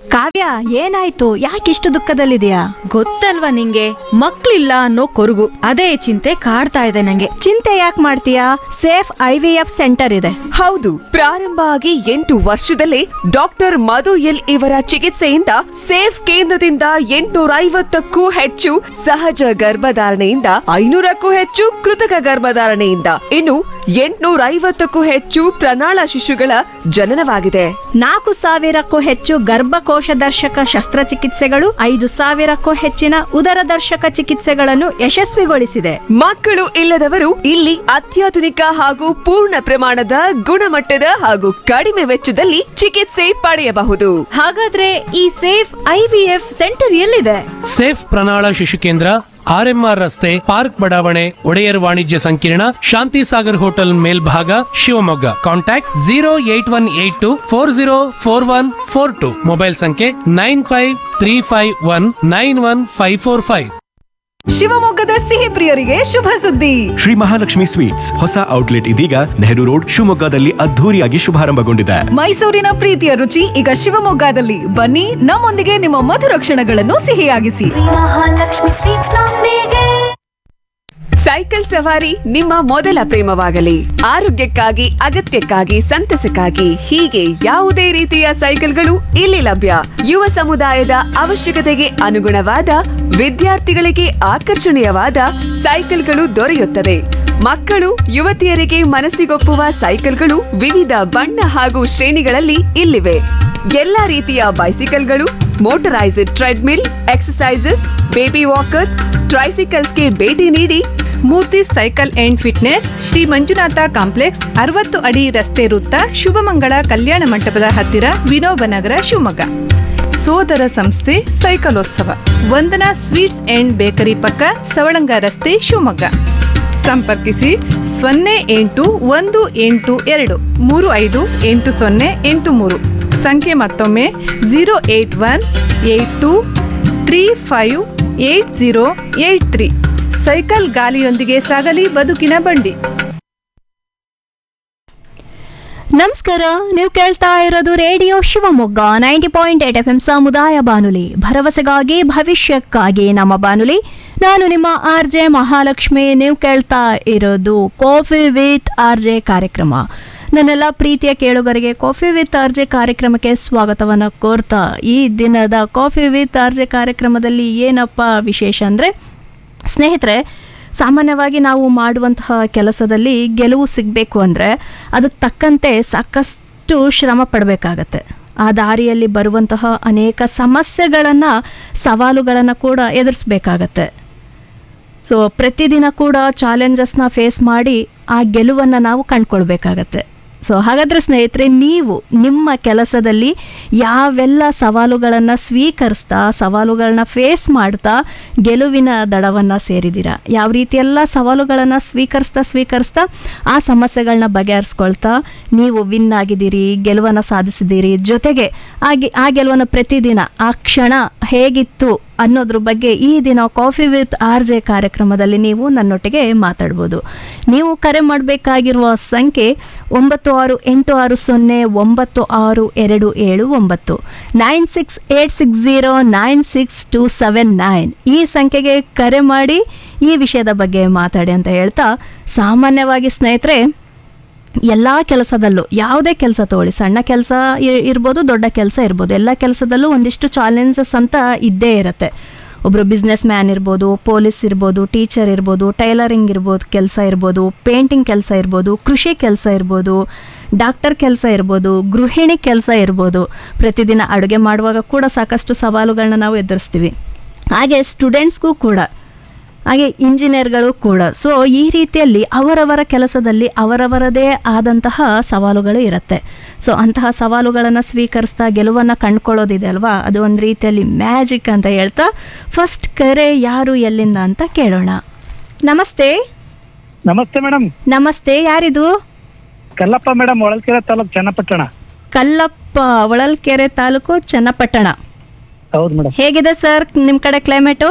ಕಾವ್ಯ ಏನಾಯ್ತು ಯಾಕಿಷ್ಟು ದುಃಖದಲ್ಲಿದೆಯಾ ಗೊತ್ತಲ್ವಾ ನಿಂಗೆ ಮಕ್ಳಿಲ್ಲ ಅನ್ನೋ ಕೊರಗು ಅದೇ ಚಿಂತೆ ಕಾಡ್ತಾ ಇದೆ ನಂಗೆ ಚಿಂತೆ ಯಾಕೆ ಮಾಡ್ತೀಯಾ safe I V F centre ಇದೆ ಹೌದು ಪ್ರಾರಂಭ ಆಗಿ ಎಂಟು ವರ್ಷದಲ್ಲೇ ಡಾಕ್ಟರ್ ಮಧು ಎಲ್ ಇವರ ಚಿಕಿತ್ಸೆಯಿಂದ ಸೇಫ್ ಕೇಂದ್ರದಿಂದ ಎಂಟುನೂರ ಐವತ್ತಕ್ಕೂ ಹೆಚ್ಚು ಸಹಜ ಗರ್ಭಧಾರಣೆಯಿಂದ ಐನೂರಕ್ಕೂ ಹೆಚ್ಚು ಕೃತಕ ಗರ್ಭಧಾರಣೆಯಿಂದ ಇನ್ನು ಎಂಟುನೂರ ಐವತ್ತಕ್ಕೂ ಹೆಚ್ಚು ಪ್ರಣಾಳ ಶಿಶುಗಳ ಜನನವಾಗಿದೆ ನಾಲ್ಕು ಸಾವಿರಕ್ಕೂ ಹೆಚ್ಚು ಗರ್ಭಕೋಶ ದರ್ಶಕ ಶಸ್ತ್ರಚಿಕಿತ್ಸೆಗಳು ಐದು ಸಾವಿರಕ್ಕೂ ಹೆಚ್ಚಿನ ಉದರ ದರ್ಶಕ ಚಿಕಿತ್ಸೆಗಳನ್ನು ಯಶಸ್ವಿಗೊಳಿಸಿದೆ ಮಕ್ಕಳು ಇಲ್ಲದವರು ಇಲ್ಲಿ ಅತ್ಯಾಧುನಿಕ ಹಾಗೂ ಪೂರ್ಣ ಪ್ರಮಾಣದ ಗುಣಮಟ್ಟದ ಹಾಗೂ ಕಡಿಮೆ ವೆಚ್ಚದಲ್ಲಿ ಚಿಕಿತ್ಸೆ ಪಡೆಯಬಹುದು ಹಾಗಾದ್ರೆ ಈ safe I V F centre ಎಲ್ಲಿದೆ ಸೇಫ್ ಪ್ರಣಾಳ ಶಿಶು ಕೇಂದ್ರ ಆರ್ಎಂಆರ್ ರಸ್ತೆ ಪಾರ್ಕ್ ಬಡಾವಣೆ ಒಡೆಯರ್ ವಾಣಿಜ್ಯ ಸಂಕೀರ್ಣ ಶಾಂತಿ ಸಾಗರ್ ಹೋಟೆಲ್ ಮೇಲ್ಭಾಗ Shivamogga contact zero eight one eight two four zero four one four two mobile ಸಂಖ್ಯೆ nine five three five one nine one five four five ಶಿವಮೊಗ್ಗದ ಸಿಹಿ ಪ್ರಿಯರಿಗೆ ಶುಭ ಸುದ್ದಿ ಶ್ರೀ ಮಹಾಲಕ್ಷ್ಮಿ ಸ್ವೀಟ್ಸ್ ಹೊಸ ಔಟ್ಲೆಟ್ ಇದೀಗ ನೆಹರು ರೋಡ್ ಶಿವಮೊಗ್ಗದಲ್ಲಿ ಅದ್ಧೂರಿಯಾಗಿ ಶುಭಾರಂಭಗೊಂಡಿದೆ ಮೈಸೂರಿನ ಪ್ರೀತಿಯ ರುಚಿ ಈಗ ಶಿವಮೊಗ್ಗದಲ್ಲಿ ಬನ್ನಿ ನಮ್ಮೊಂದಿಗೆ ನಿಮ್ಮ ಮಧುರ ಕ್ಷಣಗಳನ್ನು ಸಿಹಿಯಾಗಿಸಿ ಮಹಾಲಕ್ಷ್ಮಿ ಸ್ವೀಟ್ಸ್ ನೊಂದಿಗೆ ಸೈಕಲ್ ಸವಾರಿ ನಿಮ್ಮ ಮೊದಲ ಪ್ರೇಮವಾಗಲಿ ಆರೋಗ್ಯಕ್ಕಾಗಿ ಅಗತ್ಯಕ್ಕಾಗಿ ಸಂತಸಕ್ಕಾಗಿ ಹೀಗೆ ಯಾವುದೇ ರೀತಿಯ ಸೈಕಲ್ಗಳು ಇಲ್ಲಿ ಲಭ್ಯ ಯುವ ಸಮುದಾಯದ ಅವಶ್ಯಕತೆಗೆ ಅನುಗುಣವಾದ ವಿದ್ಯಾರ್ಥಿಗಳಿಗೆ ಆಕರ್ಷಣೀಯವಾದ ಸೈಕಲ್ಗಳು ದೊರೆಯುತ್ತದೆ ಮಕ್ಕಳು ಯುವತಿಯರಿಗೆ ಮನಸ್ಸಿಗೊಪ್ಪುವ ಸೈಕಲ್ಗಳು ವಿವಿಧ ಬಣ್ಣ ಹಾಗೂ ಶ್ರೇಣಿಗಳಲ್ಲಿ ಇಲ್ಲಿವೆ ಎಲ್ಲಾ ರೀತಿಯ ಬೈಸಿಕಲ್ಗಳು motorised treadmill exercises baby walkers ಟ್ರೈಸಿಕಲ್ಸ್ಗೆ ಭೇಟಿ ನೀಡಿ Murthy cycle and fitness Shri Manjunatha complex ಅರವತ್ತು ಅಡಿ ರಸ್ತೆ ವೃತ್ತ ಶುಭಮಂಗಳ ಕಲ್ಯಾಣ ಮಂಟಪದ ಹತ್ತಿರ ವಿನೋಬನಗರ ಶಿವಮೊಗ್ಗ ಸೋದರ ಸಂಸ್ಥೆ ಸೈಕಲೋತ್ಸವ ವಂದನಾ ಸ್ವೀಟ್ಸ್ ಅಂಡ್ ಬೇಕರಿ ಪಕ್ಕ ಸವಳಂಗ ರಸ್ತೆ ಶಿವಮೊಗ್ಗ ಸಂಪರ್ಕಿಸಿ ಸೊನ್ನೆ ಎಂಟು ಒಂದು ಎಂಟು ಎರಡು ಮೂರು ಐದು ಎಂಟು ಸೊನ್ನೆ ಎಂಟು ಮೂರು ಸಂಖ್ಯೆ ಮತ್ತೊಮ್ಮೆ zero eight one eight two three five eight zero eight three cycle ಗಾಲಿಯೊಂದಿಗೆ ಸಾಗಲಿ ಬದುಕಿನ ಬಂಡಿ ನಮಸ್ಕಾರ ನೀವು ಕೇಳ್ತಾ ಇರೋದು radio Shivamogga ninety point eight F M ಸಮುದಾಯ ಬಾನುಲಿ ಭರವಸೆಗಾಗಿ ಭವಿಷ್ಯಕ್ಕಾಗಿ ನಮ್ಮ ಬಾನುಲಿ ನಾನು ನಿಮ್ಮ ಆರ್ ಜೆ ಮಹಾಲಕ್ಷ್ಮಿ ನೀವು ಕೇಳ್ತಾ ಇರೋದು ಕಾಫಿ ವಿತ್ ಆರ್ ಜೆ ಕಾರ್ಯಕ್ರಮ ನನ್ನೆಲ್ಲ ಪ್ರೀತಿಯ ಕೇಳುಗರಿಗೆ ಕಾಫಿ ವಿತ್ ಆರ್ ಜೆ ಕಾರ್ಯಕ್ರಮಕ್ಕೆ ಸ್ವಾಗತವನ್ನು ಕೋರ್ತಾ ಈ ದಿನದ ಕಾಫಿ ವಿತ್ ಆರ್ ಜೆ ಕಾರ್ಯಕ್ರಮದಲ್ಲಿ ಏನಪ್ಪ ವಿಶೇಷ ಅಂದರೆ ಸ್ನೇಹಿತರೆ ಸಾಮಾನ್ಯವಾಗಿ ನಾವು ಮಾಡುವಂತಹ ಕೆಲಸದಲ್ಲಿ ಗೆಲುವು ಸಿಗಬೇಕು ಅಂದರೆ ಅದಕ್ಕೆ ತಕ್ಕಂತೆ ಸಾಕಷ್ಟು ಶ್ರಮ ಪಡಬೇಕಾಗತ್ತೆ ಆ ದಾರಿಯಲ್ಲಿ ಬರುವಂತಹ ಅನೇಕ ಸಮಸ್ಯೆಗಳನ್ನು ಸವಾಲುಗಳನ್ನು ಕೂಡ ಎದುರಿಸ್ಬೇಕಾಗತ್ತೆ ಸೊ ಪ್ರತಿದಿನ ಕೂಡ ಚಾಲೆಂಜಸ್ನ ಫೇಸ್ ಮಾಡಿ ಆ ಗೆಲುವನ್ನು ನಾವು ಕಂಡ್ಕೊಳ್ಬೇಕಾಗತ್ತೆ ಸೊ ಹಾಗಾದರೆ ಸ್ನೇಹಿತರೆ ನೀವು ನಿಮ್ಮ ಕೆಲಸದಲ್ಲಿ ಯಾವೆಲ್ಲ ಸವಾಲುಗಳನ್ನು ಸ್ವೀಕರಿಸ್ತಾ ಸವಾಲುಗಳನ್ನ ಫೇಸ್ ಮಾಡ್ತಾ ಗೆಲುವಿನ ದಡವನ್ನು ಸೇರಿದ್ದೀರಾ ಯಾವ ರೀತಿಯೆಲ್ಲ ಸವಾಲುಗಳನ್ನು ಸ್ವೀಕರಿಸ್ತಾ ಸ್ವೀಕರಿಸ್ತಾ ಆ ಸಮಸ್ಯೆಗಳನ್ನ ಬಗೆಹರಿಸ್ಕೊಳ್ತಾ ನೀವು ವಿನ್ ಆಗಿದ್ದೀರಿ ಗೆಲುವನ್ನು ಸಾಧಿಸಿದ್ದೀರಿ ಜೊತೆಗೆ ಆ ಗೆ ಆ ಗೆಲುವನ್ನು ಪ್ರತಿದಿನ ಆ ಕ್ಷಣ ಹೇಗಿತ್ತು ಅನ್ನೋದ್ರ ಬಗ್ಗೆ ಈ ದಿನ ಕಾಫಿ ವಿತ್ ಆರ್ ಜೆ ಕಾರ್ಯಕ್ರಮದಲ್ಲಿ ನೀವು ನನ್ನೊಟ್ಟಿಗೆ ಮಾತಾಡ್ಬೋದು ನೀವು ಕರೆ ಮಾಡಬೇಕಾಗಿರುವ ಸಂಖ್ಯೆ ಒಂಬತ್ತು ಆರು ಎಂಟು ಆರು ಸೊನ್ನೆ ಒಂಬತ್ತು ಆರು ಎರಡು ಏಳು ಒಂಬತ್ತು nine six eight six zero nine six two seven nine ಈ ಸಂಖ್ಯೆಗೆ ಕರೆ ಮಾಡಿ ಈ ವಿಷಯದ ಬಗ್ಗೆ ಮಾತಾಡಿ ಅಂತ ಹೇಳ್ತಾ ಸಾಮಾನ್ಯವಾಗಿ ಸ್ನೇಹಿತರೆ ಎಲ್ಲ ಕೆಲಸದಲ್ಲೂ ಯಾವುದೇ ಕೆಲಸ ತಗೊಳ್ಳಿ ಸಣ್ಣ ಕೆಲಸ ಇರ್ಬೋದು ದೊಡ್ಡ ಕೆಲಸ ಇರ್ಬೋದು ಎಲ್ಲ ಕೆಲಸದಲ್ಲೂ ಒಂದಿಷ್ಟು ಚಾಲೆಂಜಸ್ ಅಂತ ಇದ್ದೇ ಇರುತ್ತೆ ಒಬ್ಬರು ಬಿಸ್ನೆಸ್ ಮ್ಯಾನ್ ಇರ್ಬೋದು ಪೊಲೀಸ್ ಇರ್ಬೋದು ಟೀಚರ್ ಇರ್ಬೋದು ಟೈಲರಿಂಗ್ ಇರ್ಬೋದು ಕೆಲಸ ಇರ್ಬೋದು ಪೇಂಟಿಂಗ್ ಕೆಲಸ ಇರ್ಬೋದು ಕೃಷಿ ಕೆಲಸ ಇರ್ಬೋದು ಡಾಕ್ಟರ್ ಕೆಲಸ ಇರ್ಬೋದು ಗೃಹಿಣಿ ಕೆಲಸ ಇರ್ಬೋದು ಪ್ರತಿದಿನ ಅಡುಗೆ ಮಾಡುವಾಗ ಕೂಡ ಸಾಕಷ್ಟು ಸವಾಲುಗಳನ್ನ ನಾವು ಎದುರಿಸ್ತೀವಿ ಹಾಗೆ ಸ್ಟೂಡೆಂಟ್ಸ್ಗೂ ಕೂಡ ಹಾಗೆ ಇಂಜಿನಿಯರ್ಗಳು ಕೂಡ ಸೊ ಈ ರೀತಿಯಲ್ಲಿ ಅವರವರ ಕೆಲಸದಲ್ಲಿ ಅವರವರದೇ ಆದಂತಹ ಸವಾಲುಗಳು ಇರುತ್ತೆ ಸೊ ಅಂತಹ ಸವಾಲುಗಳನ್ನು ಸ್ವೀಕರಿಸ್ತಾ ಗೆಲುವನ್ನು ಕಂಡ್ಕೊಳ್ಳೋದಿದೆ ಅಲ್ವಾ ಅದು ಒಂದು ರೀತಿಯಲ್ಲಿ ಮ್ಯಾಜಿಕ್ ಅಂತ ಹೇಳ್ತಾ ಫಸ್ಟ್ ಕರೆ ಯಾರು ಎಲ್ಲಿಂದ ಅಂತ ಕೇಳೋಣ ನಮಸ್ತೆ ನಮಸ್ತೆ ಮೇಡಮ್ ನಮಸ್ತೆ ಯಾರಿದು ಕಲ್ಲಪ್ಪ ಮೇಡಮ್ ಹೊಳಲ್ಕೆರೆ ತಾಲೂಕ್ ಚನ್ನಪಟ್ಟಣ ಕಲ್ಲಪ್ಪ ಹೊಳಲ್ಕೆರೆ ತಾಲೂಕು ಚನ್ನಪಟ್ಟಣ ಹೌದು ಮೇಡಮ್ ಹೇಗಿದೆ ಸರ್ ನಿಮ್ಮ ಕಡೆ ಕ್ಲೈಮೇಟು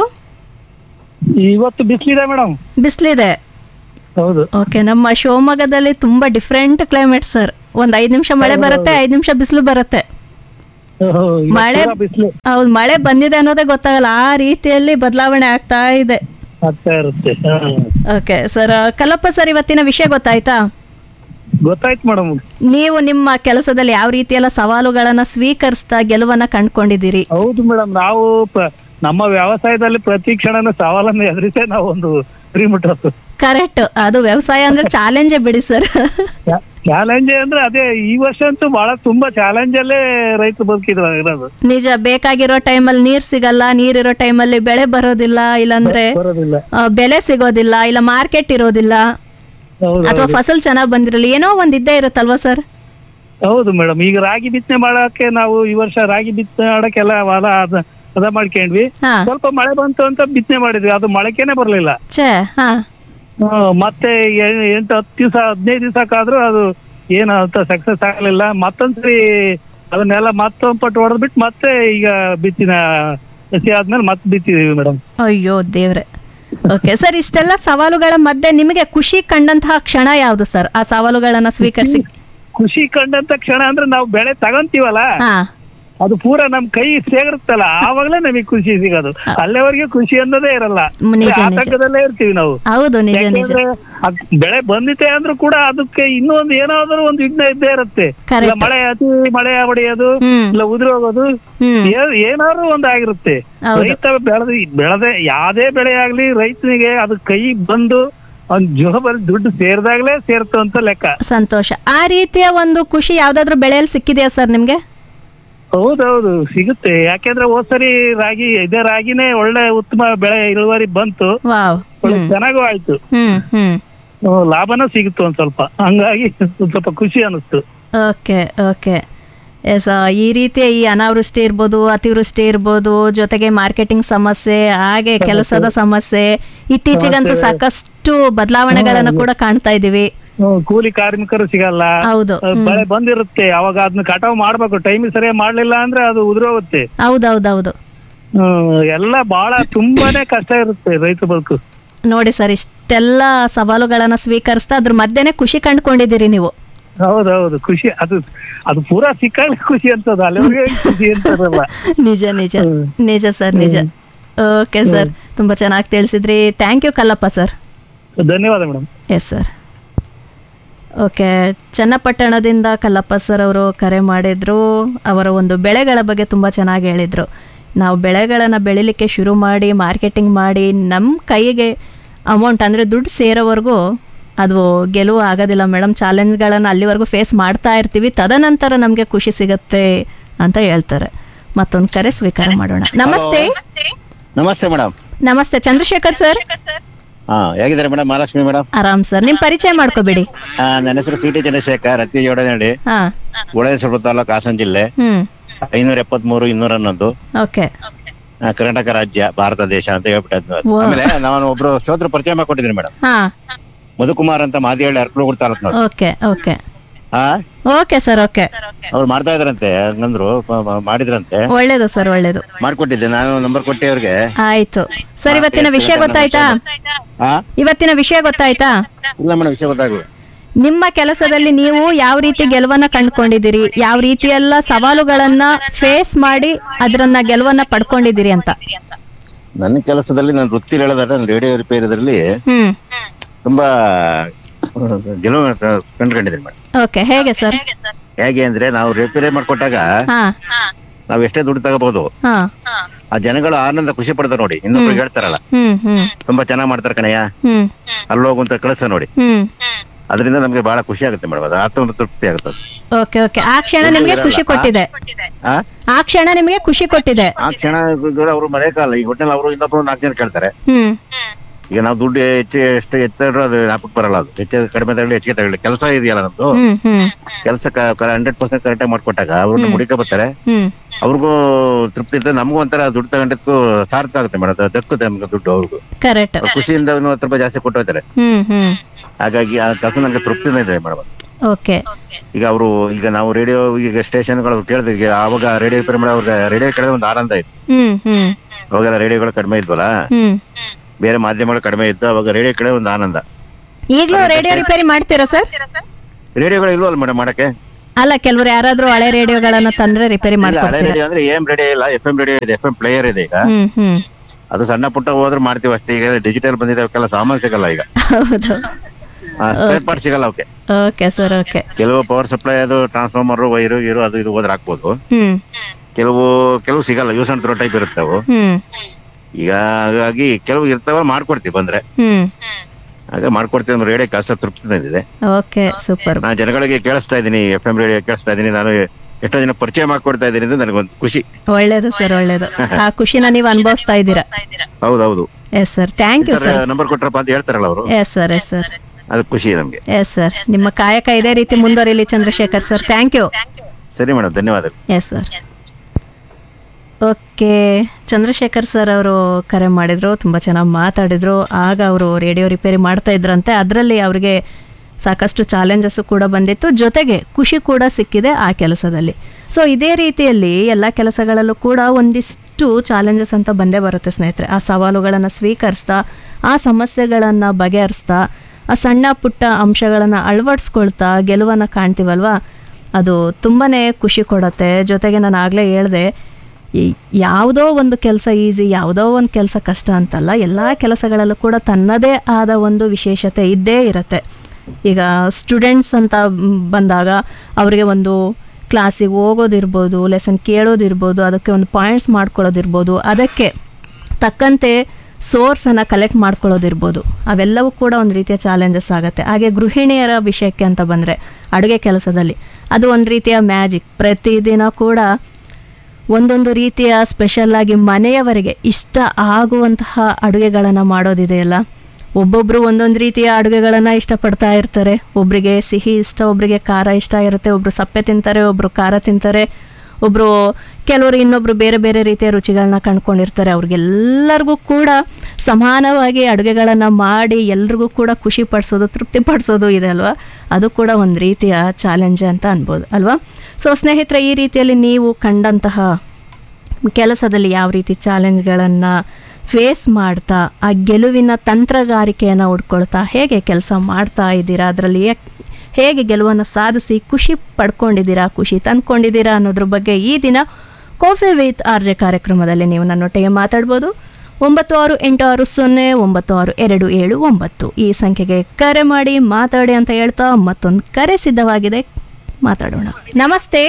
ಇವತ್ತು ಬಿಸಿಲಿದೆ ಮೇಡಮ್ ಬಿಸಿಲಿದೆ ಹೌದು ಓಕೆ ನಮ್ಮ ಶಿವಮೊಗ್ಗದಲ್ಲಿ ತುಂಬ ಡಿಫ್ರೆಂಟ್ ಕ್ಲೈಮೇಟ್ ಸರ್ ಒಂದು ಐದು ನಿಮಿಷ ಮಳೆ ಬರುತ್ತೆ ಐದು ನಿಮಿಷ ಬಿಸಿಲು ಬರುತ್ತೆ ಮಳೆ ಬಿಸಿಲು ಹೌದು ಮಳೆ ಬಂದಿದೆ ಅನ್ನೋದೇ ಗೊತ್ತಾಗಲ್ಲ ಆ ರೀತಿಯಲ್ಲಿ ಬದಲಾವಣೆ ಆಗ್ತಾ ಇದೆ ಆಗ್ತಾ ಇರುತ್ತೆ ಹಾ. ಓಕೆ ಸರ್ ಕಲ್ಲಪ್ಪ ಸರ್ ಇವತ್ತಿನ ವಿಷಯ ಗೊತ್ತಾಯ್ತಾ ಗೊತ್ತಾಯ್ತು ಮೇಡಮ್ ನೀವು ನಿಮ್ಮ ಕೆಲಸದಲ್ಲಿ ಯಾವ ರೀತಿ ಎಲ್ಲ ಸವಾಲುಗಳನ್ನ ಸ್ವೀಕರಿಸ್ತಾ ಗೆಲುವನ್ನ ಕಂಡ್ಕೊಂಡಿದ್ದೀರಿ ಹೌದು ಮೇಡಮ್ ನಾವು ಪ- ನಮ್ಮ ವ್ಯವಸಾಯದಲ್ಲಿ ಪ್ರತಿ ಕ್ಷಣನೂ ಸವಾಲನ್ನು ಎದುರಿಸೇ ನಾವು ಒಂದು ಫ್ರೀ ಮುಟ್ಟೋದು ಕರೆಕ್ಟ್ ಅದು ವ್ಯವಸಾಯ ಅಂದ್ರೆ ಚಾಲೆಂಜೇ ಬಿಡಿ ಸರ್ ಚಾಲೆಂಜ್ ಅಂದ್ರೆ ಅದೇ ಈ ವರ್ಷ ಅಂತೂ ಬಹಳ ತುಂಬಾ ಚಾಲೆಂಜ್ ಅಲ್ಲೇ ರೈತರು ಬದುಕಿದ್ರು ಇರೋದು ನಿಜ ಬೇಕಾಗಿರೋ ಟೈಮಲ್ಲಿ ನೀರ್ ಸಿಗಲ್ಲ ನೀರಿರೋ ಟೈಮಲ್ಲಿ ಬೆಳೆ ಬರೋದಿಲ್ಲ ಇಲ್ಲಾಂದ್ರೆ ಬರೋದಿಲ್ಲ ಆ, ಬೆಲೆ ಸಿಗೋದಿಲ್ಲ ಇಲ್ಲ ಮಾರ್ಕೆಟ್ ಇರೋದಿಲ್ಲ ಹೌದು ಅಥವಾ ಫಸಲ್ ಚೆನ್ನಾಗ್ ಬಂದಿರಲ್ಲ ಏನೋ ಒಂದ್ ಇದ್ದೇ ಇರುತ್ತಲ್ವಾ ಸರ್ ಹೌದು ಮೇಡಮ್ ಈಗ ರಾಗಿ ಬಿತ್ತನೆ ಮಾಡಕ್ಕೆ ನಾವು ಈ ವರ್ಷ ರಾಗಿ ಬಿತ್ತನೆ ಮಾಡಕ್ಕೆಲ್ಲ ಹೊಲ ಅದ ಅದ ಮಾಡ್ಕೊಂಡ್ವಿ ಹಾ ಸ್ವಲ್ಪ ಮಳೆ ಬಂತು ಅಂತ ಬಿತ್ತನೆ ಮಾಡಿದ್ವಿ ಅದು ಮೊಳಕೆನೆ ಬರ್ಲಿಲ್ಲ ಛೇ ಹಾ ಹ್ಮ್, ಮತ್ತೆ ಎ- ಎಂಟು ಹತ್ತು ದಿವಸ ಹದಿನೈದು ದಿವಸಕ್ಕಾದ್ರೂ ಅದು ಏನು ಅಂತ ಸಕ್ಸಸ್ ಆಗಲಿಲ್ಲ ಮತ್ತೊಂದ್ಸರಿ ಅದನ್ನೆಲ್ಲ ಮತ್ತೊಂದು ಪಟ್ಟು ಹೊಡೆದ್ಬಿಟ್ಟು ಮತ್ತೆ ಈಗ ಬಿತ್ತಿನ ಹಸಿ ಆದ್ಮೇಲೆ ಮತ್ತೆ ಬಿತ್ತಿದೀವಿ ಮೇಡಮ್ ಅಯ್ಯೋ ದೇವ್ರೆ ಓಕೆ ಸರ್ ಇಷ್ಟೆಲ್ಲ ಸವಾಲುಗಳ ಮಧ್ಯೆ ನಿಮಗೆ ಖುಷಿ ಕಂಡಂತಹ ಕ್ಷಣ ಯಾವುದು ಸರ್ ಆ ಸವಾಲುಗಳನ್ನ ಸ್ವೀಕರಿಸಿ ಖುಷಿ ಕಂಡಂತ ಕ್ಷಣ ಅಂದ್ರೆ ನಾವು ಬೆಳೆ ತಗೊಂತೀವಲ್ಲ ಹಾ ಅದು ಪೂರ ನಮ್ ಕೈ ಸೇರುತ್ತಲ್ಲ ಆವಾಗಲೇ ನಮಗೆ ಖುಷಿ ಸಿಗೋದು ಅಲ್ಲಿವರೆಗೆ ಖುಷಿ ಅನ್ನೋದೇ ಇರಲ್ಲ ಮ್, ನಿಜ, ನಿಜ. ಆತಂಕದಲ್ಲೇ ಇರ್ತೀವಿ ನಾವು ಹೌದು ನಿಜ ನಿಜ ಯಾಕೆಂದ್ರೆ ಅದ್ ಬೆಳೆ ಬಂದಿದೆ ಅಂದ್ರೂ ಕೂಡ ಅದಕ್ಕೆ ಇನ್ನೊಂದು ಏನಾದ್ರೂ ಒಂದು ವಿಘ್ನ ಇದ್ದೇ ಇರುತ್ತೆ Correct. ಇಲ್ಲ ಮಳೆ ಅತಿ ಮಳೆ ಹೊಡೆಯೋದು ಹ್ಮ್. ಇಲ್ಲ ಉದುರಿ ಹೋಗೋದು ಹ್ಮ್. ಏ- ಏನಾದ್ರೂ ಒಂದು ಆಗಿರುತ್ತೆ ಹೌದು. ರೈತ ಬೆಳೆದ ಬೆಳೆದೆ ಯಾವ್ದೇ ಬೆಳೆ ಆಗ್ಲಿ ರೈತನಿಗೆ ಅದು ಕೈ ಬಂದು ಅವ್ನ ಜೋಬಲ್ಲಿ ದುಡ್ಡು ಸೇರಿದಾಗ್ಲೇ ಸೇರ್ತು ಅಂತ ಲೆಕ್ಕ ಸಂತೋಷ ಆ ರೀತಿಯ ಒಂದು ಖುಷಿ ಯಾವ್ದಾದ್ರು ಬೆಳೆಯಲ್ಲಿ ಸಿಕ್ಕಿದೆಯಾ ಸರ್ ನಿಮ್ಗೆ ಹೌದೌದು ಸಿಗುತ್ತೆ ಯಾಕೆಂದ್ರೆ ಹೋದ್ಸರಿ ರಾಗಿ ಇದೇ ರಾಗಿನೇ ಒಳ್ಳೆ ಉತ್ತಮ ಬೆಳೆ ಇಳುವರಿ ಬಂತು ವಾವ್ ಒಳ್ಳೆ ಚೆನ್ನಾಗೂ ಆಯ್ತು ಹ್ಮ್ ಹ್ಮ್ ಹ್ಮ್, ಲಾಭನೂ ಸಿಗುತ್ತು ಒಂದ್ ಸ್ವಲ್ಪ ಹಂಗಾಗಿ ಒಂದ್ ಸ್ವಲ್ಪ ಖುಷಿ ಅನಿಸ್ತು ಓಕೆ ಓಕೆ ಎಸ್ ಈ ರೀತಿಯ ಈ ಅನಾವೃಷ್ಟಿ ಇರ್ಬೋದು ಅತಿವೃಷ್ಟಿ ಇರ್ಬೋದು ಜೊತೆಗೆ ಮಾರ್ಕೆಟಿಂಗ್ ಸಮಸ್ಯೆ ಹಾಗೆ ಕೆಲಸದ ಸಮಸ್ಯೆ ಇತ್ತೀಚೆಗಂತೂ ಸಾಕಷ್ಟು ಬದಲಾವಣೆಗಳನ್ನು ಕೂಡ ಕಾಣ್ತಾ ಇದೀವಿ ಹ್ಮ್, ಕೂಲಿ ಕಾರ್ಮಿಕರು ಸಿಗಲ್ಲ ಹೌದು ಅಹ್, ಬೆಳೆ ಬಂದಿರುತ್ತೆ ಅವಾಗ ಅದನ್ನ ಕಟಾವ್ ಮಾಡ್ಬೇಕು ಟೈಮ್ ಸರಿಯಾಗಿ ಮಾಡ್ಲಿಲ್ಲ ಅಂದ್ರೆ ಅದು ಉದುರೋಗುತ್ತೆ ಹೌದೌದೌದು ಹ್ಮ್, ಎಲ್ಲ ಬಹಳ ತುಂಬಾನೇ ಕಷ್ಟ ಇರುತ್ತೆ ರೈತ ಬದುಕು ನೋಡಿ ಸರ್ ಇಷ್ಟೆಲ್ಲ ಸವಾಲುಗಳನ್ನ ಸ್ವೀಕರಿಸ್ತಾ ಅದ್ರ ಮಧ್ಯೆನೆ ಖುಷಿ ಕಂಡ್ಕೊಂಡಿದ್ದೀರಿ ನೀವು ಹೌದೌದು ಖುಷಿ ಅದು ಅದು ಪೂರಾ ಸಿಕ್ಕಾಗ ಖುಷಿ ಅಂತದ ಅಲ್ಲಿವರೆಗೆ ಖುಷಿ ಅಂತದಲ್ಲ ನಿಜ ನಿಜ ನಿಜ ಸರ್ ನಿಜ ಓಕೆ ಸರ್ ತುಂಬಾ ಚೆನ್ನಾಗಿ ತಿಳಿಸಿದ್ರಿ ಥ್ಯಾಂಕ್ ಯು ಕಲ್ಲಪ್ಪ ಸರ್ ಧನ್ಯವಾದ ಮೇಡಮ್ ಎಸ್ ಸರ್ ಓಕೆ ಚನ್ನಪಟ್ಟಣದಿಂದ ಕಲ್ಲಪ್ಪ ಸರ್ ಅವರು ಕರೆ ಮಾಡಿದ್ರು ಅವರ ಒಂದು ಬೆಳೆಗಳ ಬಗ್ಗೆ ತುಂಬ ಚೆನ್ನಾಗಿ ಹೇಳಿದರು ನಾವು ಬೆಳೆಗಳನ್ನು ಬೆಳಿಲಿಕ್ಕೆ ಶುರು ಮಾಡಿ ಮಾರ್ಕೆಟಿಂಗ್ ಮಾಡಿ ನಮ್ಮ ಕೈಗೆ ಅಮೌಂಟ್ ಅಂದರೆ ದುಡ್ಡು ಸೇರೋವರೆಗೂ ಅದು ಗೆಲುವು ಆಗೋದಿಲ್ಲ ಮೇಡಮ್ ಚಾಲೆಂಜ್ಗಳನ್ನು ಅಲ್ಲಿವರೆಗೂ ಫೇಸ್ ಮಾಡ್ತಾ ಇರ್ತೀವಿ ತದನಂತರ ನಮಗೆ ಖುಷಿ ಸಿಗುತ್ತೆ ಅಂತ ಹೇಳ್ತಾರೆ ಮತ್ತೊಂದು ಕರೆ ಸ್ವೀಕಾರ ಮಾಡೋಣ ನಮಸ್ತೆ ನಮಸ್ತೆ ಮೇಡಮ್ ನಮಸ್ತೆ ಚಂದ್ರಶೇಖರ್ ಸರ್ ಹಾ ಹೇಗಿದ್ದಾರೆ ಮೇಡಮ್ ಮಹಾಲಕ್ಷ್ಮಿ ಮೇಡಮ್ ಆರಾಮ್ ಸರ್ ನಿಮ್ಮ ಪರಿಚಯ ಮಾಡ್ಕೋಬೇಡಿ ನನ್ನ ಹೆಸರು ಸಿ ಟಿ ಚಂದ್ರಶೇಖರ್ ಹತ್ತಿ ಜೋಡನಹಳ್ಳಿ ಹಾಂ ಉಳೇಶ್ವರ ತಾಲೂಕು ಹಾಸನ ಜಿಲ್ಲೆ ಹ್ಞೂ ಐನೂರ ಎಪ್ಪತ್ಮೂರು ಇನ್ನೂರ ಹನ್ನೊಂದು ಓಕೆ ಆ, ಕರ್ನಾಟಕ ರಾಜ್ಯ ಭಾರತ ದೇಶ ಅಂತ ಹೇಳ್ಬಿಟ್ಟು ವಾ. ಆಮೇಲೆ ನಾನು ಒಬ್ರು ಶ್ರೋತ್ರ ಪರಿಚಯ ಮಾಡ್ಕೊಟ್ಟಿದ್ದೀನಿ ಮೇಡಮ್ ಹಾಂ ಮಧುಕುಮಾರ್ ಅಂತ ಮಾದಿಹಳ್ಳಿ ಅರ್ಕಲೂರು ತಾಲೂಕು ನೋಡಿ ಓಕೆ ಓಕೆ ಹಾ ಓಕೆ ಸರ್ ಓಕೆ ಅವ್ರು ಮಾಡ್ತಾ ಇದ್ರಂತೆ ಹಂಗಂದ್ರು ಮ- ಮ- ಮಾಡಿದ್ರಂತೆ ಒಳ್ಳೇದು ಸರ್ ಒಳ್ಳೇದು ಮಾಡ್ಕೊಟ್ಟಿದ್ದೆ ನಾನು ನಂಬರ್ ಕೊಟ್ಟೆ ಅವ್ರಿಗೆ ಆಯ್ತು ಸರ್ ಇವತ್ತಿನ ವಿಷಯ ಗೊತ್ತಾಯ್ತಾ ಹಾ ಇವತ್ತಿನ ವಿಷಯ ಗೊತ್ತಾಯ್ತಾ ಇಲ್ಲ ಮೇಡಮ್ ವಿಷಯ ಗೊತ್ತಾಗಲ್ಲ ನಿಮ್ಮ ಕೆಲಸದಲ್ಲಿ ನೀವು ಯಾವ ರೀತಿ ಗೆಲುವನ್ನ ಕಂಡುಕೊಂಡಿದ್ದೀರಿ ಯಾವ ರೀತಿಯೆಲ್ಲ ಸವಾಲುಗಳನ್ನ ಫೇಸ್ ಮಾಡಿ ಅದರನ್ನ ಗೆಲುವನ್ನ ಪಡ್ಕೊಂಡಿದ್ದೀರಿ ಅಂತ ನನ್ನ ಕೆಲಸದಲ್ಲಿ ನಾನು ವೃತ್ತಿ ಹೇಳೋದಾದ್ರೆ ನಾನು ರೇಡಿಯೋ ರಿಪೇರಿದ್ರಲ್ಲಿ ಹ್ಮ್ ತುಂಬಾ ಗೆಲುವು ಕಂಡುಕೊಂಡಿದ್ದೀನಿ ಮೇಡಮ್ ಓಕೆ ಹೇಗೆ ಸರ್ ಹೇಗೆ ಅಂದ್ರೆ ನಾವು ರಿಪೇರಿ ಮಾಡ್ಕೊಟ್ಟಾಗ ಹಾ ನಾವ್ ಎಷ್ಟೇ ದುಡ್ಡು ತಗೋಬಹುದು ಹಾ ಆ ಜನಗಳು ಆನಂದ ಖುಷಿ ಪಡ್ತಾರೆ ನೋಡಿ ಇನ್ನೊಬ್ರು ಹೇಳ್ತಾರಲ್ಲ ಹ್ಮ್ ಹ್ಮ್ ತುಂಬಾ ಚೆನ್ನಾಗ್ ಮಾಡ್ತಾರೆ ಕಣಯ್ಯ ಹ್ಮ್ ಅಲ್ಲಿ ಹೋಗು ಅಂತ ಕಳಿಸ ನೋಡಿ ಹ್ಮ್ ಅದರಿಂದ ನಮ್ಗೆ ಬಹಳ ಖುಷಿ ಆಗುತ್ತೆ ಮೇಡಮ್ ಅದು ಆತ್ಮ ತೃಪ್ತಿ ಆಗುತ್ತೆ ಅದು. ಓಕೆ ಓಕೆ ಆ ಕ್ಷಣ ನಿಮ್ಗೆ ಖುಷಿ ಕೊಟ್ಟಿದೆ ಆ ಆ ಕ್ಷಣ ನಿಮಗೆ ಖುಷಿ ಕೊಟ್ಟಿದೆ ಆ ಕ್ಷಣ ಅವರು ಮರೆಯಕ್ಕಾಗಲ್ಲ ಈಗ ಒಟ್ಟಿನಲ್ಲಿ ಅವರು ಇನ್ನೊಬ್ರು ನಾಲ್ಕು ಜನ ಕೇಳ್ತಾರೆ ಹ್ಮ್ ಈಗ ನಾವು ದುಡ್ಡು ಹೆಚ್ಚು ಎಷ್ಟು ಹೆಚ್ಚಾದ್ರೂ ಅದು ಜ್ಞಾಪಕ ಬರಲ್ಲ ಅದು ಹೆಚ್ಚು ಕಡಿಮೆ ತಗೊಳ್ಳಿ ಹೆಚ್ಚಿಗೆ ತಗೊಳ್ಳಿ ಕೆಲಸ ಇದೆಯಲ್ಲ ನಮ್ದು ಹ್ಮ್ ಹ್ಮ್ ಕೆಲಸ ಹಂಡ್ರೆಡ್ ಪರ್ಸೆಂಟ್ ಕರೆಕ್ಟಾಗಿ ಮಾಡ್ಕೊಟ್ಟಾಗ ಅವ್ರನ್ನ ಮುಡಿಕ ಬರ್ತಾರೆ ಹ್ಮ್ ಅವ್ರಿಗೂ ತೃಪ್ತಿ ಇರ್ತದೆ ನಮಗೂ ಒಂಥರ ದುಡ್ಡು ತಗೊಂಡದಕ್ಕೂ ಸಾರ್ಥಕ ಆಗುತ್ತೆ ಮೇಡಮ್ ಅದು ದಕ್ಕುತ್ತೆ ನಮ್ಗೆ ದುಡ್ಡು ಅವ್ರಿಗೂ ಕರೆಕ್ಟ್ ಅವ್ರು ಖುಷಿಯಿಂದ ಇನ್ನೂ ಹತ್ತು ರೂಪಾಯಿ ಜಾಸ್ತಿ ಕೊಟ್ಟು ಹೋಗ್ತಾರೆ ಹ್ಮ್ ಹ್ಮ್ ಹಾಗಾಗಿ ಆ ಕೆಲಸ ನನಗೆ ತೃಪ್ತಿನೇ ಇದೆ ಮೇಡಮ್ ಓಕೆ ಈಗ ಅವರು ಈಗ ನಾವು ರೇಡಿಯೋ ಈಗ ಸ್ಟೇಷನ್ಗಳು ಕೇಳಿದ್ರೆ ಈಗ ಆವಾಗ ರೇಡಿಯೋ ರಿಪೇರ್ ಮಾಡಿ ಅವ್ರಿಗೆ ರೇಡಿಯೋ ಕೇಳಿದ್ರೆ ಒಂದು ಆನಂದ ಇತ್ತು ಹ್ಮ್ ಹ್ಮ್ ಅವಾಗೆಲ್ಲ ರೇಡಿಯೋಗಳು ಕಡಿಮೆ ಇದ್ವಲ್ಲ ಹ್ಮ್ ಬೇರೆ ಮಾಧ್ಯಮಗಳು ಕಡಿಮೆ ಇದ್ದು ಅವಾಗ ರೇಡಿಯೋ ಕೇಳಿದ್ರೆ ಒಂದು ಆನಂದ ಈಗಲೂ ರೇಡಿಯೋ ರಿಪೇರಿ ಮಾಡ್ತೀರಾ ಸರ್ ರೇಡಿಯೋಗಳು ಇಲ್ವಲ್ಲ ಮೇಡಮ್ ಮಾಡಕ್ಕೆ ಅಲ್ಲ ಕೆಲವರು ಯಾರಾದ್ರೂ ಹಳೆ ರೇಡಿಯೋಗಳನ್ನ ತಂದ್ರೆ ರಿಪೇರಿ ಇಲ್ಲ ಹಳೆ ಮಾಡ್ಕೊಡ್ತೀರಾ ರೇಡಿಯೋ ಅಂದ್ರೆ ಏಮ್ ರೇಡಿಯೋ ಇಲ್ಲ ಎಫ್ ಎಂ ರೇಡಿಯೋ ಇದೆ ಎಫ್ ಎಂ ಪ್ಲೇಯರ್ ಇದೆ ಈಗ ಹ್ಮ್ ಹ್ಮ್ ಅದು ಸಣ್ಣ ಪುಟ್ಟ ಹೋದ್ರೆ ಮಾಡ್ತೀವಿ ಅಷ್ಟೇ ಈಗ ಡಿಜಿಟಲ್ ಬಂದಿದೆ ಅವಕ್ಕೆಲ್ಲ ಸಾಮಾನು ಸಿಗಲ್ಲ ಈಗ ಹೌದು ಸ್ಪೇರ್ ಪಾರ್ಟ್ ಸಿಗಲ್ಲ ಅವಕ್ಕೆ ಓಕೆ ಸರ್ ಓಕೆ ಕೆಲವು ಪವರ್ ಸಪ್ಲೈ ಅದು ಟ್ರಾನ್ಸ್ಫಾರ್ಮರ್ ವೈರು ಗೀರು ಅದು ಇದು ಹೋದ್ರೆ ಹಾಕ್ಬೋದು ಹ್ಮ್ ಕೆಲವು ಕೆಲವು ಸಿಗಲ್ಲ ಯೂಸ್ ಅಂಡ್ ಥ್ರೋ ಟೈಪ್ ಇರುತ್ತೆ ಅವು ಹ್ಮ್ ಈಗ ಹಾಗಾಗಿ ಕೆಲವು ಇರ್ತಾವ ಮಾಡ್ಕೊಡ್ತೀವಿ ಬಂದ್ರೆ ಹ್ಮ್ ಆಗ ಮಾಡ್ಕೊಡ್ತೀವಿ ಅಂದ್ರೆ ರೇಡಿಯೋ ಕೆಲಸ ತೃಪ್ತಿ ತಂದಿದೆ ಓಕೆ ಸೂಪರ್ ನಾನು ಜನಗಳಿಗೆ ಕೇಳಿಸ್ತಾ ಇದ್ದೀನಿ ಎಫ್ ಎಂ ರೇಡಿಯೋ ಕೇಳಿಸ್ತಾ ಇದ್ದೀನಿ ನಾನು ಎಷ್ಟೋ ಜನ ಪರಿಚಯ ಮಾಡ್ಕೊಡ್ತಾ ಇದ್ದೀನಿ ಅಂತ ನನಗೊಂದು ಖುಷಿ ಒಳ್ಳೇದು ಸರ್ ಒಳ್ಳೇದು ಆ ಖುಷಿನ ನೀವು ಅನುಭವಿಸ್ತಾ ಇದ್ದೀರಾ ಹೌದೌದು yes sir thank you sir number ಕೊಟ್ರಪ್ಪ ಅಂತ ಹೇಳ್ತಾರಲ್ಲ ಅವರು ಎಸ್ ಸರ್ ಎಸ್ ಸರ್ ಅದು ಖುಷಿ ನಮ್ಗೆ ಎಸ್ ಸರ್ ನಿಮ್ಮ ಕಾಯಕ ಇದೇ ರೀತಿ ಮುಂದುವರಿಲಿ ಚಂದ್ರಶೇಖರ್ ಸರ್ ಥ್ಯಾಂಕ್ ಯು ಸರಿ ಮೇಡಮ್ ಧನ್ಯವಾದಗಳು yes sir okay Chandrashekar sir ಅವರು ಕರೆ ಮಾಡಿದ್ರು ತುಂಬ ಚೆನ್ನಾಗಿ ಮಾತಾಡಿದ್ರು ಆಗ ಅವರು ರೇಡಿಯೋ ರಿಪೇರಿ ಮಾಡ್ತಾ ಇದ್ರಂತೆ ಅದರಲ್ಲಿ ಅವರಿಗೆ ಸಾಕಷ್ಟು ಚಾಲೆಂಜಸ್ಸು ಕೂಡ ಬಂದಿತ್ತು ಜೊತೆಗೆ ಖುಷಿ ಕೂಡ ಸಿಕ್ಕಿದೆ ಆ ಕೆಲಸದಲ್ಲಿ ಸೊ ಇದೇ ರೀತಿಯಲ್ಲಿ ಎಲ್ಲ ಕೆಲಸಗಳಲ್ಲೂ ಕೂಡ ಒಂದಿಷ್ಟು ಚಾಲೆಂಜಸ್ ಅಂತ ಬಂದೇ ಬರುತ್ತೆ ಸ್ನೇಹಿತರೆ ಆ ಸವಾಲುಗಳನ್ನು ಸ್ವೀಕರಿಸ್ತಾ ಆ ಸಮಸ್ಯೆಗಳನ್ನು ಬಗೆಹರಿಸ್ತಾ ಆ ಸಣ್ಣ ಪುಟ್ಟ ಅಂಶಗಳನ್ನು ಅಳವಡಿಸ್ಕೊಳ್ತಾ ಗೆಲುವನ್ನು ಕಾಣ್ತೀವಲ್ವಾ ಅದು ತುಂಬಾ ಖುಷಿ ಕೊಡುತ್ತೆ ಜೊತೆಗೆ ನಾನು ಆಗಲೇ ಹೇಳಿದೆ ಈ ಯಾವುದೋ ಒಂದು ಕೆಲಸ ಈಸಿ ಯಾವುದೋ ಒಂದು ಕೆಲಸ ಕಷ್ಟ ಅಂತಲ್ಲ ಎಲ್ಲ ಕೆಲಸಗಳಲ್ಲೂ ಕೂಡ ತನ್ನದೇ ಆದ ಒಂದು ವಿಶೇಷತೆ ಇದ್ದೇ ಇರುತ್ತೆ ಈಗ ಸ್ಟೂಡೆಂಟ್ಸ್ ಅಂತ ಮ್, ಬಂದಾಗ ಅವರಿಗೆ ಒಂದು ಕ್ಲಾಸಿಗೆ ಹೋಗೋದಿರ್ಬೋದು ಲೆಸನ್ ಕೇಳೋದಿರ್ಬೋದು ಅದಕ್ಕೆ ಒಂದು ಪಾಯಿಂಟ್ಸ್ ಮಾಡ್ಕೊಳ್ಳೋದಿರ್ಬೋದು ಅದಕ್ಕೆ ತಕ್ಕಂತೆ ಸೋರ್ಸನ್ನು ಕಲೆಕ್ಟ್ ಮಾಡ್ಕೊಳ್ಳೋದಿರ್ಬೋದು ಅವೆಲ್ಲವೂ ಕೂಡ ಒಂದು ರೀತಿಯ ಚಾಲೆಂಜಸ್ ಆಗುತ್ತೆ ಹಾಗೆ ಗೃಹಿಣಿಯರ ವಿಷಯಕ್ಕೆ ಅಂತ ಬಂದರೆ ಅಡುಗೆ ಕೆಲಸದಲ್ಲಿ ಅದು ಒಂದು ರೀತಿಯ ಮ್ಯಾಜಿಕ್ ಪ್ರತಿದಿನ ಕೂಡ ಒಂದೊಂದು ರೀತಿಯ ಸ್ಪೆಷಲ್ ಆಗಿ ಮನೆಯವರಿಗೆ ಇಷ್ಟ ಆಗುವಂತಹ ಅಡುಗೆಗಳನ್ನು ಮಾಡೋದಿದೆಯಲ್ಲ ಒಬ್ಬೊಬ್ಬರು ಒಂದೊಂದು ರೀತಿಯ ಅಡುಗೆಗಳನ್ನು ಇಷ್ಟಪಡ್ತಾ ಇರ್ತಾರೆ ಒಬ್ಬರಿಗೆ ಸಿಹಿ ಇಷ್ಟ ಒಬ್ಬರಿಗೆ ಖಾರ ಇಷ್ಟ ಇರುತ್ತೆ ಒಬ್ಬರು ಸಪ್ಪೆ ತಿಂತಾರೆ ಒಬ್ಬರು ಖಾರ ತಿಂತಾರೆ ಒಬ್ಬರು ಕೆಲವರು ಇನ್ನೊಬ್ರು ಬೇರೆ ಬೇರೆ ರೀತಿಯ ರುಚಿಗಳನ್ನ ಕಂಡ್ಕೊಂಡಿರ್ತಾರೆ ಅವ್ರಿಗೆಲ್ಲರಿಗೂ ಕೂಡ ಸಮಾನವಾಗಿ ಅಡುಗೆಗಳನ್ನು ಮಾಡಿ ಎಲ್ರಿಗೂ ಕೂಡ ಖುಷಿ ಪಡಿಸೋದು ತೃಪ್ತಿ ಪಡಿಸೋದು ಇದೆ ಅಲ್ವಾ ಅದು ಕೂಡ ಒಂದು ರೀತಿಯ ಚಾಲೆಂಜ್ ಅಂತ ಅನ್ಬೋದು ಅಲ್ವಾ ಸೊ ಸ್ನೇಹಿತರೆ ಈ ರೀತಿಯಲ್ಲಿ ನೀವು ಕಂಡಂತಹ ಕೆಲಸದಲ್ಲಿ ಯಾವ ರೀತಿ ಚಾಲೆಂಜ್ಗಳನ್ನು ಫೇಸ್ ಮಾಡ್ತಾ ಆ ಗೆಲುವಿನ ತಂತ್ರಗಾರಿಕೆಯನ್ನು ಹುಡ್ಕೊಳ್ತಾ ಹೇಗೆ ಕೆಲಸ ಮಾಡ್ತಾ ಇದ್ದೀರಾ ಅದರಲ್ಲಿ ಹೇಗೆ ಗೆಲುವನ್ನು ಸಾಧಿಸಿ ಖುಷಿ ಪಡ್ಕೊಂಡಿದ್ದೀರಾ ಖುಷಿ ತಂದ್ಕೊಂಡಿದ್ದೀರಾ ಅನ್ನೋದ್ರ ಬಗ್ಗೆ ಈ ದಿನ ಕಾಫಿ ವಿತ್ ಆರ್ ಜೆ ಕಾರ್ಯಕ್ರಮದಲ್ಲಿ ನೀವು ನನ್ನೊಟ್ಟಿಗೆ ಮಾತಾಡ್ಬೋದು ಒಂಬತ್ತು ಆರು ಎಂಟು ಆರು ಸೊನ್ನೆ ಒಂಬತ್ತು ಆರು ಎರಡು ಏಳು ಒಂಬತ್ತು ಈ ಸಂಖ್ಯೆಗೆ ಕರೆ ಮಾಡಿ ಮಾತಾಡಿ ಅಂತ ಹೇಳ್ತಾ ಮತ್ತೊಂದು ಕರೆ ಸಿದ್ಧವಾಗಿದೆ ಮಾತಾಡೋಣ ನಮಸ್ತೆ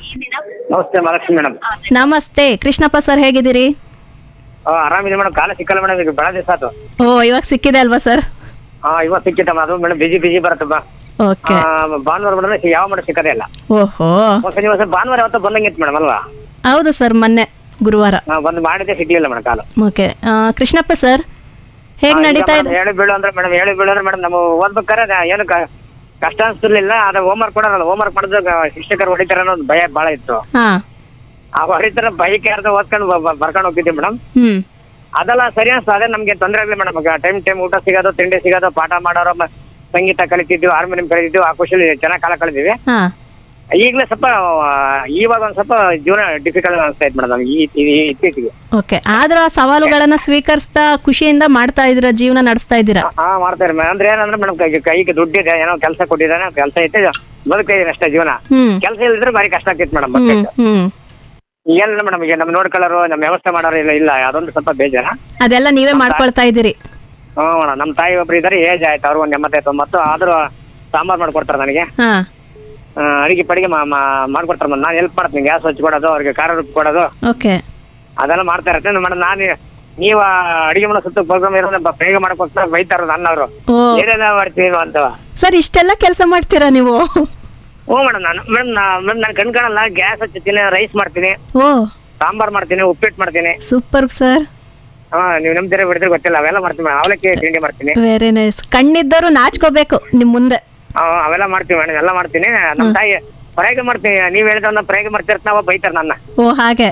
ನಮಸ್ತೆ ಮಹಾಲಕ್ಷ್ಮಿ ಮೇಡಮ್ ನಮಸ್ತೆ ಕೃಷ್ಣಪ್ಪ ಸರ್ ಹೇಗಿದ್ದೀರಿ ಆರಾಮಿದೆ ಮೇಡಮ್ ಕಾಲ ಸಿಕ್ಕಲ್ಲ ಮೇಡಮ್ ಈಗ ಬಹಳ ದಿವಸ ಆಯ್ತು ಓ ಇವಾಗ ಸಿಕ್ಕಿದೆ ಅಲ್ವಾ ಸರ್ ಹಾ ಇವತ್ತು ಸಿಕ್ಕಿತ್ತಮ್ಮ ಅದು ಮೇಡಮ್ ಬಿಜಿ ಬಿಜಿ ಬರುತ್ತಮ್ಮ ಓಕೆ ಆ, ಭಾನುವಾರ ಮೇಡಮ್ ಯಾವ ಮೇಡಮ್ ಸಿಕ್ಕದೇ ಇಲ್ಲ ಓಹೋ ಹೊಸ ದಿವಸ ಭಾನುವಾರ ಯಾವತ್ತೋ ಬಂದಂಗಿತ್ತು ಮೇಡಮ್ ಅಲ್ವಾ ಹೌದು ಸರ್ ಮೊನ್ನೆ ಗುರುವಾರ ಹಾ, ಬಂದು ಮಾಡಿದ್ದೆ ಸಿಗ್ಲಿಲ್ಲ madam call okay Krishnappa sir ಹೇಗೆ ನಡೀತಾ ಇದೆ ಹೇಳಿ ಬೀಳು ಅಂದ್ರೆ ಮೇಡಮ್ ಹೇಳಿ ಬೀಳು ಅಂದ್ರೆ ಮೇಡಮ್ ನಾವು ಓದ್ಬೇಕಾದ್ರೆ ನಾ ಏನು ಕ- ಕಷ್ಟ ಅನ್ಸ್ತಿರ್ಲಿಲ್ಲ ಅದ ಹೋಮ್ವರ್ಕ್ ಕೊಡೋರಲ್ಲ ಹೋಮ್ವರ್ಕ್ ಮಾಡಿದಾಗ ಶಿಕ್ಷಕರು ಹೊಡಿತಾರ ಅನ್ನೋ ಒಂದು ಭಯ ಬಹಳ ಇತ್ತು ಹಾ ಆ ಹೊಡಿತಾರ ಭಯಕ್ಕೆ ಯಾರ್ದ ಓದ್ಕೊಂಡು ಬ- ಬ- ಬರ್ಕೊಂಡು ಹೋಗ್ತಿದ್ದೆ ಮೇಡಮ್ ಹ್ಮ್ ಅದೆಲ್ಲ ಸರಿ ಅನ್ಸ್ತು ಅದೇ ನಮ್ಗೆ ತೊಂದರೆ ಆಗ್ಲಿ ಮೇಡಮ್ ಟೈಮ್ ಟೈಮ್ ಊಟ ಸಿಗೋದು ತಿಂಡಿ ಸಿಗೋದು ಪಾಠ ಮಾಡೋರು ಮ- ಸಂಗೀತ ಕಲಿತಿದ್ವಿ ಹಾರ್ಮೋನಿಯಂ ಕಲಿತಿದ್ವಿ ಆ ಖುಷಿಲಿ ಚೆನ್ನಾಗಿ ಕಾಲ ಕಳೆದಿವಿ ಹಾ ಈಗಲೇ ಸ್ವಲ್ಪ ಆ, ಇವಾಗ ಒಂದ್ ಸ್ವಲ್ಪ ಜೀವನ ಡಿಫಿಕಲ್ಟ್ ಅನಿಸ್ತಾ ಇತ್ತು ಮೇಡಮ್ ಈ ಈ- ಈ- ಇತ್ತೀಚೆಗೆ ಓಕೆ ಆದ್ರೂ ಆ ಸವಾಲುಗಳನ್ನ ಸ್ವೀಕರಿಸ್ತಾ ಖುಷಿಯಿಂದ ಮಾಡ್ತಾ ಇದ್ದೀರಾ ಜೀವನ ನಡೆಸ್ತಾ ಇದ್ದೀರಾ ಹಾ ಮಾಡ್ತಾರೆ ಮೇಡಮ್ ಅಂದ್ರೆ ಏನಂದ್ರೆ ಮೇಡಮ್ ಕೈಗೆ ಕೈಗೆ ದುಡ್ಡಿದೆ ಏನೋ ಕೆಲಸ ಕೊಟ್ಟಿದ್ದಾನೆ ಕೆಲಸ ಐತೆ ಬದುಕಿದೆ ಅಷ್ಟೇ ಜೀವನ ಹ್ಮ್ ಕೆಲಸ ಇಲ್ಲದ್ರೆ ಭಾರಿ ಕಷ್ಟ ಆಗ್ತಿತ್ತು ಮೇಡಮ್ ಹ್ಮ್ ಹ್ಮ್ ಏನಿಲ್ಲ ಮೇಡಮ್ ಈಗ ನಮ್ ನೋಡ್ಕೊಳ್ಳೋರು ನಮ್ಮ ವ್ಯವಸ್ಥೆ ಮಾಡೋರು ಇಲ್ಲ ಇಲ್ಲ ಅದೊಂದು ಸ್ವಲ್ಪ ಬೇಜಾರ ಅದೆಲ್ಲ ನೀವೇ ಮಾಡ್ಕೊಳ್ತಾ ಇದ್ದೀರಿ ಹ್ಞೂ ಮೇಡಮ್ ನಮ್ಮ ತಾಯಿ ಒಬ್ರು ಇದ್ದಾರೆ ಏಜ್ ಆಯ್ತು ಅವ್ರು ಒಂದು ಎಂಬತ್ತೈದು ತೊಂಬತ್ತು ಆದ್ರೂ ಸಾಂಬಾರ್ ಮಾಡ್ಕೊಡ್ತಾರೆ ನನಗೆ ಹಾ ಆ, ಅಡಿಗೆ ಪಡಿಗೆ ಮಾ- ಮಾ- ಮಾಡ್ಕೊಡ್ತಾರೆ ಮೇಡಮ್ ನಾನು ಹೆಲ್ಪ್ ಮಾಡ್ತೀನಿ ಗ್ಯಾಸ್ ಹಚ್ಚಿ ಕೊಡೋದು ಅವ್ರಿಗೆ ಖಾರ ರುಬ್ಬಿ ಕೊಡೋದು ಓಕೆ ಅದೆಲ್ಲ ಮಾಡ್ತಾ ಇರ್ತೇನೆ ಮೇಡಮ್ ನಾನು ನೀವು ಅಡಿಗೆ ಮಾಡೋ ಸುತ್ತ ಪ್ರೋಗ್ರಾಮ್ ಇರೋದು ಬೇಗ ಮಾಡಕ್ ಹೋಗ್ತಾರೆ ಬೈತಾರ ನನ್ನವರು ಓ ಏನೇನ ಮಾಡ್ತೀವಿ ಅಂತ ಸರ್ ಇಷ್ಟೆಲ್ಲ ಕೆಲಸ ಮಾಡ್ತೀರಾ ನೀವು ಹ್ಞೂ ಮೇಡಮ್ ನಾನು ಮೇಡಮ್ ಮೇಡಮ್ ನಾನು ಕಣ್ ಕಾಣಲ್ಲ ಗ್ಯಾಸ್ ಹಚ್ಚುತ್ತೀನಿ ರೈಸ್ ಮಾಡ್ತೀನಿ ಓ ಸಾಂಬಾರ್ ಮಾಡ್ತೀನಿ ಉಪ್ಪಿಟ್ಟು ಮಾಡ್ತೀನಿ ಸೂಪರ್ ಸರ್ ಹಾ ನೀವು ನಮ್ದಿರ ಬಿಡಿದ್ರೆ ಗೊತ್ತಿಲ್ಲ ಅವೆಲ್ಲ ಮಾಡ್ತೀನಿ ಮೇಡಮ್ ಅವಲಕ್ಕಿ ತಿಂಡಿ ಮಾಡ್ತೀನಿ ವೆರಿ ನೈಸ್ ಕಣ್ಣಿದ್ದವರು ನಾಚ್ಕೋಬೇಕು ನಿಮ್ ಮುಂದೆ ಆ, ಅವೆಲ್ಲ ಮಾಡ್ತೀವಿ ಮೇಡಮ್ ಎಲ್ಲ ಮಾಡ್ತೀನಿ ನಮ್ಮ ತಾಯಿ ಪ್ರಯೋಗ ಮಾಡ್ತೀನಿ ನೀವ್ ಹೇಳಿದ್ರೆ ಪ್ರಯೋಗ ಮಾಡ್ತಿರ್ತ ನಾವ ಬೈತಾರ ನನ್ನ ಓ ಹಾಗೆ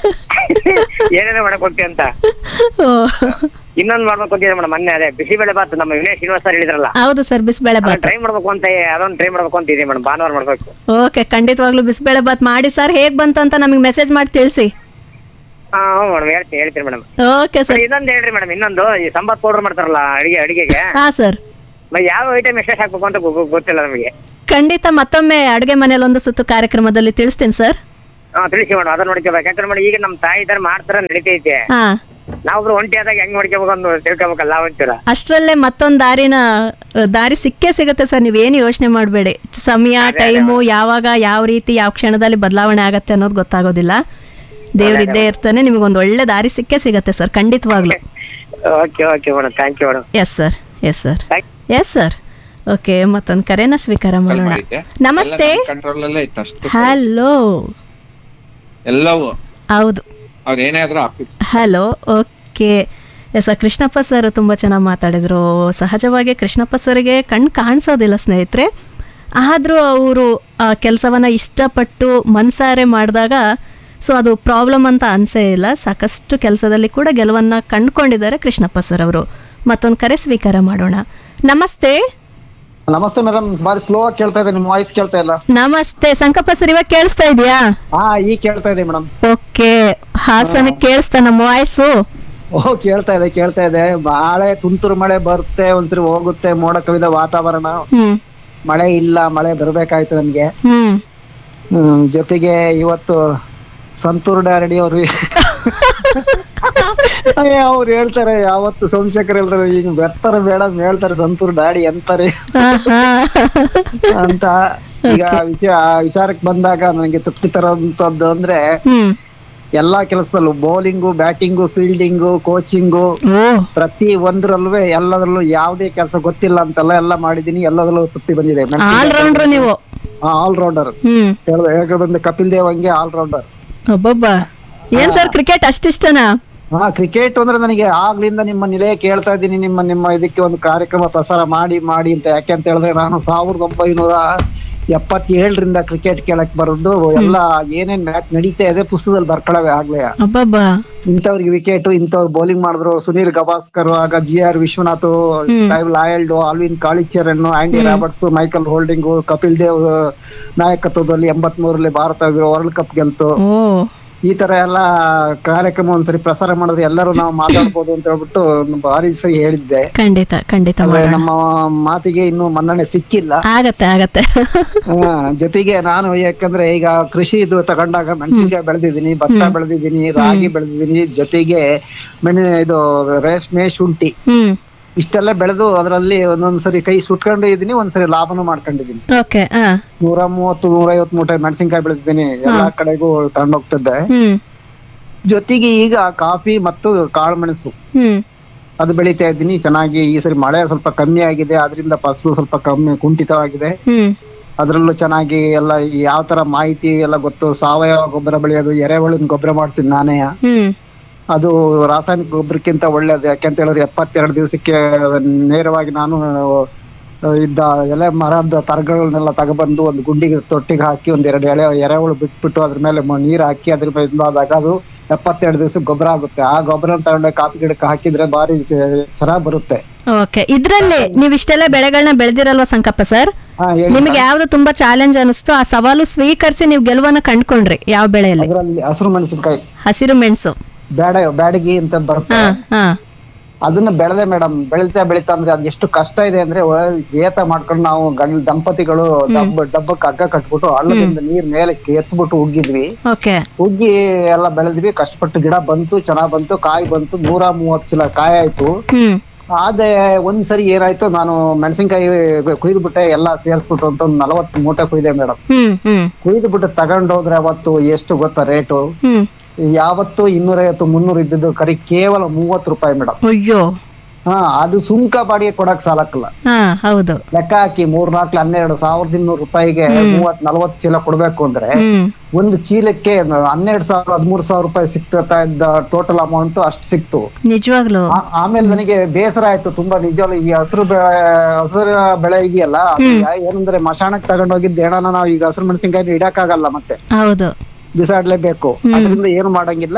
ಏನೇನೋ ಮಾಡಕ್ ಹೋಗ್ತಿ ಅಂತ ಓ ಇನ್ನೊಂದ್ ಮಾಡ್ಬೇಕು ಹೋಗಿದ್ದೆ ಮೇಡಮ್ ಮೊನ್ನೆ ಅದೇ ಬಿಸಿಬೇಳೆ ಬಾತ್ ನಮ್ಮ ವಿನಯ್ ಶ್ರೀನಿವಾಸ್ ಸರ್ ಹೇಳಿದ್ರಲ್ಲ ಹೌದು ಸರ್ ಬಿಸಿಬೇಳೆ ಬಾತ್ ಟ್ರೈ ಮಾಡ್ಬೇಕು ಅಂತ ಅದೊಂದು ಟ್ರೈ ಮಾಡ್ಬೇಕು ಅಂತ ಇದೆ ಮೇಡಮ್ ಭಾನುವಾರ ಮಾಡ್ಬೇಕು ಓಕೆ ಖಂಡಿತವಾಗ್ಲೂ ಬಿಸಿಬೇಳೆ ಬಾತ್ ಮಾಡಿ ಸರ್ ಹೇಗ್ ಬಂತು ಅಂತ ನಮಗೆ ಮೆಸೇಜ್ ಮಾಡಿ ತಿಳಿಸಿ ಹಾ ಹ್ಞೂ ಮೇಡಮ್ ಹೇಳ್ತೀನಿ ಹೇಳ್ತೀನಿ ಮೇಡಮ್ ಓಕೆ ಸರ್ ಇನ್ನೊಂದು ಹೇಳ್ರಿ ಮೇಡಮ್ ಇನ್ನೊಂದು ಈ ಸಂಬತ್ ಪೌಡರ್ ಮಾಡ್ತಾರಲ್ಲ ಅಡಿಗೆ ಅಡಿಗೆಗೆ ಹಾ ಸರ್ ಮ- ಯಾವ ಐಟಮ್ ಎಷ್ಟೆಷ್ಟು ಹಾಕ್ಬೇಕು ಅಂತ ಗೊ- ಗೊ- ಗೊತ್ತಿಲ್ಲ ನಮಗೆ ಖಂಡಿತ ಮತ್ತೊಮ್ಮೆ ಅಡುಗೆ ಮನೇಲಿ ಒಂದು ಸುತ್ತು ಕಾರ್ಯಕ್ರಮದಲ್ಲಿ ತಿಳಿಸ್ತೀನಿ ಸರ್ ಹಾ ತಿಳಿಸಿ ಮೇಡಮ್ ಅದನ್ನ ನೋಡ್ಕೋಬೇಕು ಯಾಕಂದ್ರೆ ಮೇಡಮ್ ಈಗ ನಮ್ಮ ತಾಯಿ ಇದಾರೆ ಮಾಡ್ತಾರ ನಡೀತೈತೆ ಹಾ ನಾವೊಬ್ರು ಒಂಟಿ ಆದಾಗ ಹೆಂಗ್ ನೋಡ್ಕೋಬೇಕು ಅಂತ ತಿಳ್ಕೊಬೇಕಲ್ಲ ಒಂಚೂರ ಅಷ್ಟರಲ್ಲೇ ಮತ್ತೊಂದು ದಾರಿನ ದಾರಿ ಸಿಕ್ಕೇ ಸಿಗುತ್ತೆ ಸರ್ ನೀವೇನು ಯೋಚನೆ ಮಾಡಬೇಡಿ ಸಮಯ ಟೈಮು ಯಾವಾಗ ಯಾವ ರೀತಿ ಯಾವ ಕ್ಷಣದಲ್ಲಿ ಬದಲಾವಣೆ ಆಗತ್ತೆ ಅನ್ನೋದು ಗೊತ್ತಾಗೋದಿಲ್ಲ ದೇವ್ರಿದ್ದೇ ಇರ್ತಾನೆ ನಿಮಗೊಂದು ಒಳ್ಳೆ ದಾರಿ ಸಿಕ್ಕೇ ಸಿಗತ್ತೆ ಸರ್ ಖಂಡಿತವಾಗ್ಲು okay okay madam thank you madam yes sir yes sir yes sir okay ಮತ್ತೊಂದು ಕರೆನ ಸ್ವೀಕಾರ ಮಾಡೋಣ ನಮಸ್ತೆ ಕಂಟ್ರೋಲ್ ಅಲ್ಲೇ ಇತ್ತು ಅಷ್ಟು ಹಲೋ ಎಲ್ಲವೂ ಹೌದು ಅವ್ರು ಏನೇ ಆದ್ರೂ office hello okay yes Krishnappa sir ತುಂಬ ಚೆನ್ನಾಗಿ ಮಾತಾಡಿದರು ಸಹಜವಾಗಿ ಕೃಷ್ಣಪ್ಪ ಸರ್ಗೆ ಕಣ್ಣು ಕಾಣಿಸೋದಿಲ್ಲ ಸ್ನೇಹಿತರೆ ಆದರೂ ಅವರು ಆ ಕೆಲಸವನ್ನು ಇಷ್ಟಪಟ್ಟು ಮನಸಾರೆ ಮಾಡಿದಾಗ ಸೊ ಅದು ಪ್ರಾಬ್ಲಮ್ ಅಂತ ಅನಿಸೇ ಇಲ್ಲ ಸಾಕಷ್ಟು ಕೆಲಸದಲ್ಲಿ ಕೂಡ ಗೆಲುವನ್ನು ಕಂಡುಕೊಂಡಿದ್ದಾರೆ ಕೃಷ್ಣಪ್ಪ ಸರ್ ಅವರು ಮತ್ತೊಂದು ಕರೆ ಸ್ವೀಕಾರ ಮಾಡೋಣ ನಮಸ್ತೆ ನಮಸ್ತೆ ಮೇಡಮ್ ಬಾರಿ ಸ್ಲೋ ಆಗಿ ಕೇಳ್ತಾ ಇದೆ ನಿಮ್ ವಾಯ್ಸ್ ಕೇಳ್ತಾ ಇಲ್ಲ ನಮಸ್ತೆ ಸಂಕಪ್ಪ ಸರ್ ಇವಾಗ ಕೇಳಿಸ್ತಾ ಇದೆಯಾ ಹಾ ಈಗ ಕೇಳ್ತಾ ಇದೆ ಮೇಡಮ್ ಓಕೆ ಹಾಸನ ಕೇಳಿಸ್ತಾ ನಮ್ಮ ವಾಯ್ಸು ಓ ಕೇಳ್ತಾ ಇದೆ ಕೇಳ್ತಾ ಇದೆ ಮಳೆ ತುಂತುರು ಮಳೆ ಬರುತ್ತೆ ಒಂದ್ಸರಿ ಹೋಗುತ್ತೆ ಮೋಡ ಕವಿದ ವಾತಾವರಣ ಹ್ಮ್ ಮಳೆ ಇಲ್ಲ ಮಳೆ ಬರ್ಬೇಕಾಯ್ತು ನಮ್ಗೆ ಹ್ಮ್ ಹ್ಮ್ ಜೊತೆಗೆ ಇವತ್ತು ಸಂತೂರ್ ಡ್ಯಾರಡಿ ಅವರು ಅವ್ರು ಹೇಳ್ತಾರೆ ಯಾವತ್ತು ಸೋಮಶೇಖರ್ ಹೇಳ್ತಾರೆ ಈಗ ಬರ್ತಾರೆ ಮೇಡಮ್ ಹೇಳ್ತಾರೆ ಸಂತೂರ್ ಡ್ಯಾಡಿ ಅಂತಾರೆ ಅಂತ ಈಗ ವಿಷಯ ವಿಚಾರಕ್ಕೆ ಬಂದಾಗ ನನಗೆ ತೃಪ್ತಿ ತರೋಂಥದ್ದು ಅಂದ್ರೆ ಎಲ್ಲಾ ಕೆಲಸದಲ್ಲೂ ಬೌಲಿಂಗು ಬ್ಯಾಟಿಂಗು ಫೀಲ್ಡಿಂಗು ಕೋಚಿಂಗು ಪ್ರತಿ ಒಂದ್ರಲ್ಲೂ ಎಲ್ಲದರಲ್ಲೂ ಯಾವುದೇ ಕೆಲಸ ಗೊತ್ತಿಲ್ಲ ಅಂತಲ್ಲ ಎಲ್ಲ ಮಾಡಿದೀನಿ ಎಲ್ಲದರಲ್ಲೂ ತೃಪ್ತಿ ಬಂದಿದೆ ಆಲ್ರೌಂಡ್ರು ನೀವು ಆಲ್ ರೌಂಡರ್ ಹ್ಮ್ ಬಂದ ಕಪಿಲ್ ದೇವ್ ಹಂಗೆ ಆಲ್ ರೌಂಡರ್ ಒಬ್ಬೊಬ್ಬ ಏನ್ ಸರ್ ಕ್ರಿಕೆಟ್ ಅಷ್ಟಿಷ್ಟನಾ ಹಾ ಕ್ರಿಕೆಟ್ ಅಂದ್ರೆ ನನಗೆ ಆಗ್ಲಿಂದ ನಿಮ್ಮ ನಿಲಯ ಕೇಳ್ತಾ ಇದ್ದೀನಿ ನಿಮ್ಮ ನಿಮ್ಮ ಇದಕ್ಕೆ ಒಂದು ಕಾರ್ಯಕ್ರಮ ಪ್ರಸಾರ ಮಾಡಿ ಮಾಡಿ ಅಂತ ಯಾಕೆ ಅಂತ ಹೇಳಿದ್ರೆ ನಾನು ಸಾವಿರದ ಒಂಬೈನೂರ ಎಪ್ಪತ್ತೇಳರಿಂದ ಕ್ರಿಕೆಟ್ ಕೇಳಕ್ ಬರೋದು ಎಲ್ಲ ಏನೇನ್ ಮ್ಯಾಚ್ ನಡೀತಾ ಇದೆ ಪುಸ್ತಕದಲ್ಲಿ ಬರ್ಕೊಳವೆ ಆಗ್ಲೇ ಅಬ್ಬಬ್ಬ ಇಂಥವ್ರಿಗೆ ವಿಕೆಟ್ ಇಂಥವ್ರು ಬೌಲಿಂಗ್ ಮಾಡಿದ್ರು ಸುನೀಲ್ ಗವಾಸ್ಕರ್ ಆಗ ಜಿ ಆರ್ ವಿಶ್ವನಾಥ್ ಟೈವ್ Lloyd Alvin Kallicharran Andy Roberts Michael Holding Kapil Dev ನಾಯಕತ್ವದಲ್ಲಿ ಎಂಬತ್ ಮೂರಲ್ಲಿ ಭಾರತ ವರ್ಲ್ಡ್ ಕಪ್ ಗೆಲ್ತು ಓ ಈ ತರ ಎಲ್ಲ ಕಾರ್ಯಕ್ರಮ ಒಂದ್ಸರಿ ಪ್ರಸಾರ ಮಾಡಿದ್ರೆ ಎಲ್ಲರೂ ನಾವು ಮಾತಾಡ್ಬೋದು ಅಂತ ಹೇಳ್ಬಿಟ್ಟು ಭಾರಿ ಸರಿ ಹೇಳಿದ್ದೆ ಖಂಡಿತ ಖಂಡಿತ ಆದ್ರೆ ಮಾಡೋಣ ನಮ್ಮ ಮಾತಿಗೆ ಇನ್ನು ಮನ್ನಣೆ ಸಿಕ್ಕಿಲ್ಲ ಆಗತ್ತೆ ಆಗತ್ತೆ ಹಾ, ಜೊತೆಗೆ ನಾನು ಯಾಕಂದ್ರೆ ಈಗ ಕೃಷಿ ಇದು ತಗೊಂಡಾಗ ಮೆಣಸಿನ್ಕಾಯಿ ಬೆಳೆದಿದ್ದೀನಿ ಭತ್ತ ಬೆಳೆದಿದ್ದೀನಿ ರಾಗಿ ಬೆಳೆದಿದ್ದೀನಿ ಜೊತೆಗೆ ಮೆಣೆ ಇದು ರೇಷ್ಮೆ ಶುಂಠಿ ಹ್ಮ್ ಇಷ್ಟೆಲ್ಲ ಬೆಳೆದು ಅದರಲ್ಲಿ ಒಂದೊಂದ್ಸರಿ ಕೈ ಸುಟ್ಕೊಂಡು ಇದ್ದೀನಿ ಒಂದ್ಸರಿ ಲಾಭನೂ ಮಾಡ್ಕೊಂಡಿದ್ದೀನಿ ಓಕೆ ಹಾ ನೂರ ಮೂವತ್ತು ನೂರ ಐವತ್ತು ಮೂಟೆ ಮೆಣಸಿನ್ಕಾಯಿ ಬೆಳೆದಿದ್ದೀನಿ ಎಲ್ಲಾ ಕಡೆಗೂ ತಗೊಂಡೋಗ್ತಿದ್ದೆ ಹ್ಮ್ ಜೊತೆಗೆ ಈಗ ಕಾಫಿ ಮತ್ತು ಕಾಳು ಮೆಣಸು ಹ್ಮ್ ಅದು ಬೆಳಿತಾ ಇದ್ದೀನಿ ಚೆನ್ನಾಗಿ ಈ ಸರಿ ಮಳೆ ಸ್ವಲ್ಪ ಕಮ್ಮಿ ಆಗಿದೆ ಅದರಿಂದ ಫಸಲು ಸ್ವಲ್ಪ ಕಮ್ಮಿ ಕುಂಠಿತವಾಗಿದೆ ಹ್ಮ್ ಅದ್ರಲ್ಲೂ ಚೆನ್ನಾಗಿ ಎಲ್ಲ ಯಾವ ತರ ಮಾಹಿತಿ ಎಲ್ಲ ಗೊತ್ತು ಸಾವಯವ ಗೊಬ್ಬರ ಬೆಳೆಯೋದು ಎರೆಹುಳಿನ ಗೊಬ್ಬರ ಮಾಡ್ತೀನಿ ನಾನೇ ಹ್ಮ್ ಅದು ರಾಸಾಯನಿಕ ಗೊಬ್ಬರಕ್ಕಿಂತ ಒಳ್ಳೇದು ಯಾಕೆಂತ ಹೇಳಿದ್ರೆ ಎಪ್ಪತ್ತೆರಡು ದಿವಸಕ್ಕೆ ನೇರವಾಗಿ ನಾನು ಆ, ಇದ್ದ ಎಲೆ ಮರದ ತರಗಳನ್ನೆಲ್ಲ ತಗೊಬಂದು ಒಂದು ಗುಂಡಿಗೆ ತೊಟ್ಟಿಗೆ ಹಾಕಿ ಒಂದ್ ಎರಡು ಎಳೆ ಎರೆಹುಳು ಬಿಟ್ಬಿಟ್ಟು ಅದ್ರ ಮೇಲೆ ಮ- ನೀರ್ ಹಾಕಿ ಅದ್ರ ಮೇಲೆ ಇದಾದಾಗ ಅದು ಎಪ್ಪತ್ತೆರಡು ದಿವಸಕ್ಕೆ ಗೊಬ್ಬರ ಆಗುತ್ತೆ ಆ ಗೊಬ್ಬರ ತಗೊಂಡು ಕಾಫಿ ಗಿಡಕ್ಕೆ ಹಾಕಿದ್ರೆ ಬಾರಿ ಚೆನ್ನಾಗಿ ಬರುತ್ತೆ ಓಕೆ ಇದ್ರಲ್ಲಿ ನೀವು ಇಷ್ಟೆಲ್ಲ ಬೆಳೆಗಳನ್ನ ಬೆಳೆದಿರಲ್ವಾ ಸಂಕಪ್ಪ ಸರ್ ಹಾ, ಹೇಳಿ ನಿಮಗೆ ಯಾವ್ದು ತುಂಬಾ ಚಾಲೆಂಜ್ ಅನಿಸ್ತು ಆ ಸವಾಲು ಸ್ವೀಕರಿಸಿ ನೀವು ಗೆಲುವನ್ನ ಕಂಡ್ಕೊಂಡ್ರಿ ಯಾವ ಬೆಳೆಯಲ್ಲಿ ಅದ್ರಲ್ಲಿ ಹಸಿರು ಮೆಣಸಿನಕಾಯಿ ಹಸಿರು ಮೆಣಸು ಬ್ಯಾಡ ಬ್ಯಾಡಗಿ ಅಂತ ಬರುತ್ತೆ ಹಾ ಅದನ್ನ ಬೆಳೆದೆ ಮೇಡಮ್ ಬೆಳಿತಾ ಬೆಳಿತಾ ಅಂದ್ರೆ ಅದು ಎಷ್ಟು ಕಷ್ಟ ಇದೆ ಅಂದ್ರೆ ಒ- ಏತ ಮಾಡ್ಕೊಂಡು ನಾವು ಗಂಡ ದಂಪತಿಗಳು ಡಬ್ಬ ಡಬ್ಬಕ್ಕೆ ಹಗ್ಗ ಕಟ್ಬಿಟ್ಟು ಹಳ್ಳದಿಂದ ನೀರ್ ಮೇಲೆ ಎತ್ಬಿಟ್ಟು ಉಗ್ಗಿದ್ವಿ ಓಕೆ ಉಗ್ಗಿ ಎಲ್ಲ ಬೆಳೆದ್ವಿ ಕಷ್ಟಪಟ್ಟು ಗಿಡ ಬಂತು ಚೆನ್ನಾಗ್ ಬಂತು ಕಾಯಿ ಬಂತು ನೂರ ಮೂವತ್ತು ಚೀಲ ಕಾಯಿ ಆಯ್ತು ಹ್ಮ್ ಆದ್ರೆ ಒಂದ್ಸರಿ ಏನಾಯ್ತು ನಾನು ಮೆಣಸಿನ್ಕಾಯಿ ಕುಯ್ದು ಬಿಟ್ಟೆ ಎಲ್ಲ ಸೇರ್ಸ್ಬಿಟ್ಟು ಅಂತ ಒಂದು ನಲವತ್ತು ಮೂಟೆ ಕುಯ್ದೆ ಮೇಡಮ್ ಹ್ಮ್ ಹ್ಮ್ ಕುಯ್ದು ಬಿಟ್ಟು ತಗೊಂಡೋದ್ರೆ ಅವತ್ತು ಎಷ್ಟು ಗೊತ್ತಾ ರೇಟು ಹ್ಮ್ ಯಾವತ್ತು ಇನ್ನೂರೈವತ್ತು ಮುನ್ನೂರು ಇದ್ದಿದ್ದು ಕರಿ ಕೇವಲ ಮೂವತ್ತು ರೂಪಾಯಿ ಮೇಡಮ್ ಅಯ್ಯೋ ಹಾ ಅದು ಸುಂಕ ಬಾಡಿಗೆ ಕೊಡಕ್ ಸಾಲಕ್ಕಲ್ಲ ಹಾ ಹೌದು ಲೆಕ್ಕ ಹಾಕಿ ಮೂರ್ ನಾಲ್ಕು ಹನ್ನೆರಡು ಸಾವಿರದ ಇನ್ನೂರು ರೂಪಾಯಿಗೆ ಮೂವತ್ ನಲ್ವತ್ ಚೀಲ ಕೊಡ್ಬೇಕು ಅಂದ್ರೆ ಹ್ಮ್ ಒಂದು ಚೀಲಕ್ಕೆ ಹನ್ನೆರಡು ಸಾವಿರ ಹದಿಮೂರು ಸಾವಿರ ರೂಪಾಯಿ ಸಿಗ್ತಾ ಇದ್ದ ಟೋಟಲ್ ಅಮೌಂಟ್ ಅಷ್ಟು ಸಿಕ್ತು ನಿಜವಾಗ್ಲು ಆ- ಆಮೇಲೆ ನನಗೆ ಬೇಸರ ಆಯ್ತು ತುಂಬಾ ನಿಜವಾಗ್ಲು ಈ ಹಸಿರು ಬೆಳೆ ಹಸಿರು ಬೆಳೆ ಇದೆಯಲ್ಲ ಅದು ಯಾ- ಏನಂದ್ರೆ ಮಶಾಣಕ್ ತಗೊಂಡೋಗಿದ್ದ ಏನಾನ ನಾವು ಈಗ ಹಸಿರು ಮೆಣಸಿನ್ಕಾಯಿ ಇಡಕ್ಕಾಗಲ್ಲ ಮತ್ತೆ ಹೌದು ಬಿಸಾಡ್ಲೇಬೇಕು ಅದರಿಂದ ಏನು ಮಾಡಂಗಿಲ್ಲ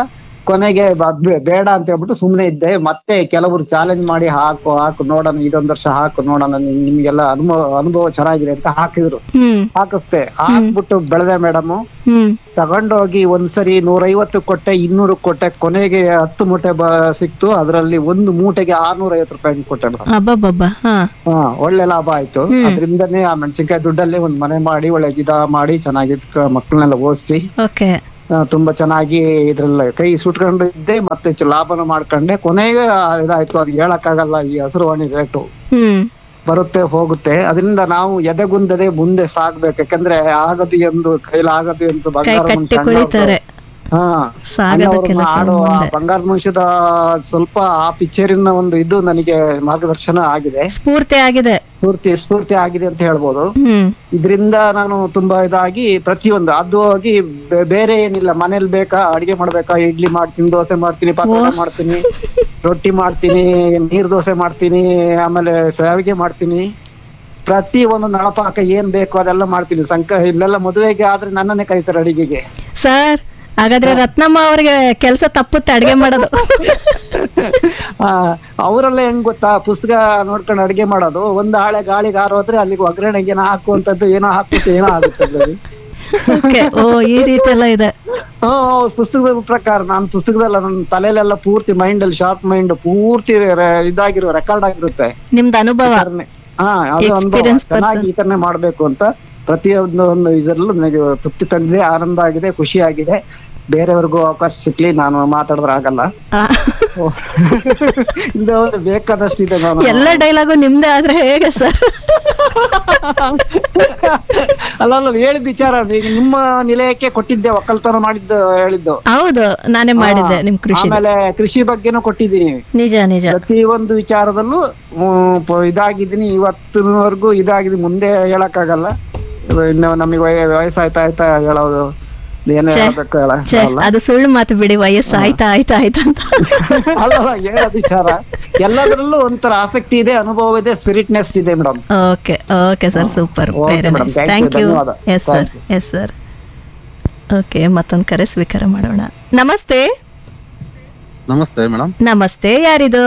ಕೊನೆಗೆ ಬ- ಬೆ- ಬೇಡ ಅಂತ ಹೇಳ್ಬಿಟ್ಟು ಸುಮ್ನೆ ಇದ್ದೆ ಮತ್ತೆ ಕೆಲವರು ಚಾಲೆಂಜ್ ಮಾಡಿ ಹಾಕು ಹಾಕು ನೋಡೋಣ ಇದೊಂದ್ ವರ್ಷ ಹಾಕು ನೋಡೋಣ ನಿಮ್- ನಿಮ್ಗೆಲ್ಲ ಅನುಭವ ಅನುಭವ ಚೆನ್ನಾಗಿದೆ ಅಂತ ಹಾಕಿದ್ರು ಹ್ಮ್ ಹಾಕಿಸ್ದೆ ಹಾಕ್ಬಿಟ್ಟು ಬೆಳೆದೆ ಮೇಡಮ್ ಹ್ಮ್ ತಗೊಂಡೋಗಿ ಒಂದ್ಸರಿ ನೂರೈವತ್ತು ಕೊಟ್ಟೆ ಇನ್ನೂರು ಕೊಟ್ಟೆ ಕೊನೆಗೆ ಹತ್ತು ಮೂಟೆ ಬ ಸಿಕ್ತು ಅದರಲ್ಲಿ ಒಂದು ಮೂಟೆಗೆ ಆರ್ನೂರ ಐವತ್ತು ರೂಪಾಯಿ ಕೊಟ್ಟೆ ಮೇಡಮ್ ಅಬ್ಬಬ್ಬಬ್ಬ ಹಾ ಹಾ ಒಳ್ಳೆ ಲಾಭ ಆಯ್ತು ಅದರಿಂದನೇ ಆ ಮೆಣಸಿನ್ಕಾಯಿ ದುಡ್ಡಲ್ಲಿ ಒಂದ್ ಮನೆ ಮಾಡಿ ಒಳ್ಳೆ ಗಿಡ ಮಾಡಿ ಚೆನ್ನಾಗಿ ಮಕ್ಕಳನ್ನೆಲ್ಲ ಓದಿಸಿ ಓಕೆ ತುಂಬಾ ಚೆನ್ನಾಗಿ ಇದ್ರಲ್ಲ ಕೈ ಸುಟ್ಕೊಂಡು ಇದ್ದೆ ಮತ್ತೆ ಚ- ಲಾಭನ ಮಾಡ್ಕೊಂಡೆ ಕೊನೆಗೆ ಆ ಇದಾಯ್ತು ಅದು ಹೇಳಕ್ಕಾಗಲ್ಲ ಈ ಹಸಿರುವಾಣಿ ರೇಟು ಹ್ಮ್ ಬರುತ್ತೆ ಹೋಗುತ್ತೆ ಅದರಿಂದ ನಾವು ಎದೆಗುಂದದೆ ಮುಂದೆ ಸಾಗ್ಬೇಕು ಯಾಕಂದ್ರೆ ಆಗದು ಎಂದು ಕೈಲಾಗದು ಎಂದು ಕೈ ಬಂಗಾರ ಕಟ್ಟಿ ಕುಳಿತಾರೆ ಹಾ ಸಾಗದ ಅಣ್ಣವ್ರನ್ನ ಕೆಲಸ ಆಡೋ ಆ ಮುಂದೆ ಬಂಗಾರದ ಮನುಷ್ಯದ ಸ್ವಲ್ಪ ಆ ಪಿಕ್ಚರಿನ ಒಂದು ಇದು ನನಗೆ ಮಾರ್ಗದರ್ಶನ ಆಗಿದೆ ಸ್ಫೂರ್ತಿ ಆಗಿದೆ ಸ್ಫೂರ್ತಿ ಸ್ಫೂರ್ತಿ ಆಗಿದೆ ಅಂತ ಹೇಳ್ಬೋದು ಹ್ಮ್ ಇದರಿಂದ ನಾನು ತುಂಬಾ ಇದಾಗಿ ಪ್ರತಿಯೊಂದು ಅದು ಹೋಗಿ ಬೆ- ಬೇರೆ ಏನಿಲ್ಲ ಮನೇಲಿ ಬೇಕಾ ಅಡಿಗೆ ಮಾಡ್ಬೇಕಾ ಇಡ್ಲಿ ಮಾಡ್ತೀನಿ ದೋಸೆ ಮಾಡ್ತೀನಿ ಪಕೋಡ ಮಾಡ್ತೀನಿ ರೊಟ್ಟಿ ಮಾಡ್ತೀನಿ ನೀರ್ ದೋಸೆ ಮಾಡ್ತೀನಿ ಆಮೇಲೆ ಸಾವಿಗೆ ಮಾಡ್ತೀನಿ ಪ್ರತಿ ಒಂದು ನಳಪಾಕ ಏನ್ ಬೇಕು ಅದೆಲ್ಲ ಮಾಡ್ತೀನಿ ಸಂಕ ಇಲ್ಲೆಲ್ಲ ಮದುವೆಗೆ ಆದ್ರೆ ನನ್ನನ್ನೇ ಕರೀತಾರೆ ಅಡಿಗೆಗೆ ಸರ್ ಹಾಗಾದ್ರೆ ರತ್ನಮ್ಮ ಅವ್ರಿಗೆ ಕೆಲಸ ತಪ್ಪುತ್ತೆ ಅಡ್ಗೆ ಮಾಡೋದು ಆ, ಅವರೆಲ್ಲ ಹೆಂಗ್ ಗೊತ್ತಾ ಪುಸ್ತಕ ನೋಡ್ಕೊಂಡು ಅಡಿಗೆ ಮಾಡೋದು ಒಂದು ಹಾಳೆ ಗಾಳಿಗೆ ಹಾರೋದ್ರೆ ಅಲ್ಲಿಗೆ ಒಗ್ಗರಣೆಗೆ ಏನೋ ಹಾಕುವಂತದ್ದು ಏನೋ ಹಾಕ್ಬಿಟ್ಟು ಏನೋ ಆಗುತ್ತೆ ಅದ್ರಲ್ಲಿ. ಓಕೆ ಓ ಈ ರೀತಿ ಎಲ್ಲ ಇದೆ ಹಾ ಅವ್ರ ಪುಸ್ತಕದ ಪ್ರಕಾರ ನಾನು ಪುಸ್ತಕದಲ್ಲ ನನ್ನ ತಲೆಲೆಲ್ಲ ಪೂರ್ತಿ ಮೈಂಡ್ ಅಲ್ಲಿ ಶಾರ್ಪ್ ಮೈಂಡ್ ಪೂರ್ತಿ ರೆ- ಇದಾಗಿರೋ ರೆಕಾರ್ಡ್ ಆಗಿರುತ್ತೆ ನಿಮ್ದು ಅನುಭವ ಹಾ ಅದು ಅನುಭವ Experience person. ಚೆನ್ನಾಗಿ ಈ ತರನೇ ಮಾಡ್ಬೇಕು ಅಂತ ಪ್ರತಿಯೊಂದು ಒಂದು ಇದರಲ್ಲೂ ನನಗೆ ತೃಪ್ತಿ ತಂದಿದೆ ಆನಂದ ಆಗಿದೆ ಖುಷಿ ಆಗಿದೆ ಬೇರೆಯವ್ರಿಗೂ ಅವಕಾಶ ಸಿಕ್ಲಿ ನಾನು ಮಾತಾಡಿದ್ರೆ ಆಗಲ್ಲ ಆ, ಇದು ಬೇಕಾದಷ್ಟಿದೆ ನಾನು ಎಲ್ಲ ಡೈಲಾಗು ನಿಮ್ದೇ ಆದ್ರೆ ಹೇಗೆ ಸರ್ ಅಲ್ಲ ಅಲ್ಲ ಹೇಳಿದ ವಿಚಾರ ಈಗ ನಿಮ್ಮ ನಿಲಯಕ್ಕೆ ಕೊಟ್ಟಿದ್ದೆ ಒಕ್ಕಲ್ತನ ಮಾಡಿದ್ದು ಹೇಳಿದ್ದು ಹೌದು ನಾನೇ ಮಾಡಿದ್ದೆ ನಿಮ್ ಕೃಷಿ ಆಮೇಲೆ ಕೃಷಿ ಬಗ್ಗೆನೂ ಕೊಟ್ಟಿದ್ದೀನಿ ನಿಜ ನಿಜ ಪ್ರತಿ ಒಂದು ವಿಚಾರದಲ್ಲೂ ಹ್ಮ್, ಪ- ಇದಾಗಿದ್ದೀನಿ ಇವತ್ತಿನವರೆಗೂ ಇದಾಗಿದೆ ಮುಂದೆ ಹೇಳಕ್ಕಾಗಲ್ಲ ಇನ್ನು ನಮಗೆ ವಯ- ವಯಸ್ಸಾಯ್ತಾ ಆಯ್ತಾ ಹೇಳೋದು ಏನು ಛೆ, ಹೇಳ್ಬೇಕು ಹೇಳ ಛೆ, ಅಲ್ಲ ಅದು ಸುಳ್ಳು ಮಾತು ಬಿಡಿ ವಯಸ್ಸು ಆಯ್ತಾ ಆಯ್ತಾ ಆಯ್ತಾ ಅಂತ ಅಲ್ಲ ಹೇಳೋದು ವಿಚಾರ ಎಲ್ಲದರಲ್ಲೂ ಒಂಥರ ಆಸಕ್ತಿ ಇದೆ ಅನುಭವ ಇದೆ ಸ್ಪಿರಿಟ್ನೆಸ್ ಇದೆ madam okay okay sir super Okay, very madam. Nice Thank you. Thank you ಧನ್ಯವಾದ. Yes sir yes sir okay ಮತ್ತೊಂದು ಕರೆ ಸ್ವೀಕಾರ ಮಾಡೋಣ ನಮಸ್ತೆ ನಮಸ್ತೆ ಮೇಡಮ್ ನಮಸ್ತೆ ಯಾರಿದು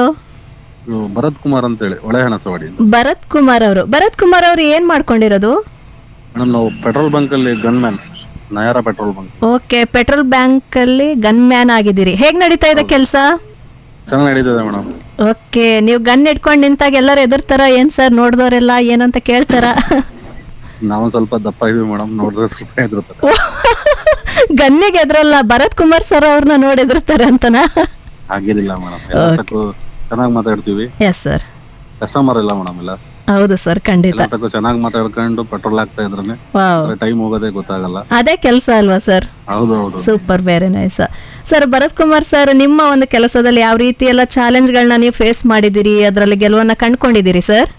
ಭರತ್ ಕುಮಾರ್ ಅಂತೇಳಿ ಒಳೆಹಣಸವಾಡಿ ಭರತ್ ಕುಮಾರ್ ಅವರು ಭರತ್ ಕುಮಾರ್ ಅವರು ಏನ್ ಮಾಡ್ಕೊಂಡಿರೋದು ಮೇಡಮ್ ನಾವು ಪೆಟ್ರೋಲ್ ಬಂಕ್ ಅಲ್ಲಿ gunman Nayara petrol bunk okay petrol bank ಅಲ್ಲಿ ಗನ್ ಮ್ಯಾನ್ ಆಗಿದ್ದೀರಿ ಹೇಗ್ ನಡೀತಾ ಇದೆ ಕೆಲಸ ಚೆನ್ನಾಗಿ ನಡೀತದೆ ಮೇಡಮ್ ಓಕೆ ನೀವು ಗನ್ ಇಟ್ಕೊಂಡು ನಿಂತಾಗ ಎಲ್ಲರೂ ಎದುರ್ತಾರ ಏನ್ ಸರ್ ನೋಡಿದವರೆಲ್ಲ ಏನಂತ ಕೇಳ್ತಾರ ನಾವೊಂದ್ ಸ್ವಲ್ಪ ದಪ್ಪ ಇದೀವಿ ಮೇಡಮ್ ನೋಡಿದ್ರೆ ಸ್ವಲ್ಪ ಹೆದರ್ತಾರೆ ಗನ್ನಿಗೆ ಎದ್ರಲ್ಲ ಭರತ್ ಕುಮಾರ್ ಸರ್ ಅವ್ರನ್ನ ನೋಡಿ ಎದುರ್ತಾರೆ ಅಂತನಾ ಹಾಗೇನಿಲ್ಲ ಮೇಡಮ್ ಎಲ್ಲದಕ್ಕೂ ಚೆನ್ನಾಗಿ ಮಾತಾಡ್ತೀವಿ ಎಸ್ ಸರ್ ಕಸ್ಟಮರ್ ಇಲ್ಲ ಮೇಡಮ್ ಇಲ್ಲ ಹೌದು ಸರ್ ಖಂಡಿತ ಎಲ್ಲದಕ್ಕೂ ಚೆನ್ನಾಗಿ ಮಾತಾಡ್ಕೊಂಡು ಪೆಟ್ರೋಲ್ ಹಾಕ್ತಾ ಇದ್ರೆ ವಾವ್ ಟೈಮ್ ಹೋಗೋದೇ ಗೊತ್ತಾಗಲ್ಲ ಅದೇ ಕೆಲಸ ಅಲ್ವಾ ಸರ್ ಹೌದು ಹೌದು super very nice sir Bharat Kumar sir ನಿಮ್ಮ ಒಂದು ಕೆಲಸದಲ್ಲಿ ಯಾವ ರೀತಿ ಎಲ್ಲ ಚಾಲೆಂಜ್ಗಳನ್ನ ನೀವು ಫೇಸ್ ಮಾಡಿದಿರಿ ಅದರಲ್ಲಿ ಗೆಲುವನ್ನ ಕಂಡ್ಕೊಂಡಿದ್ದೀರಿ ಸರ್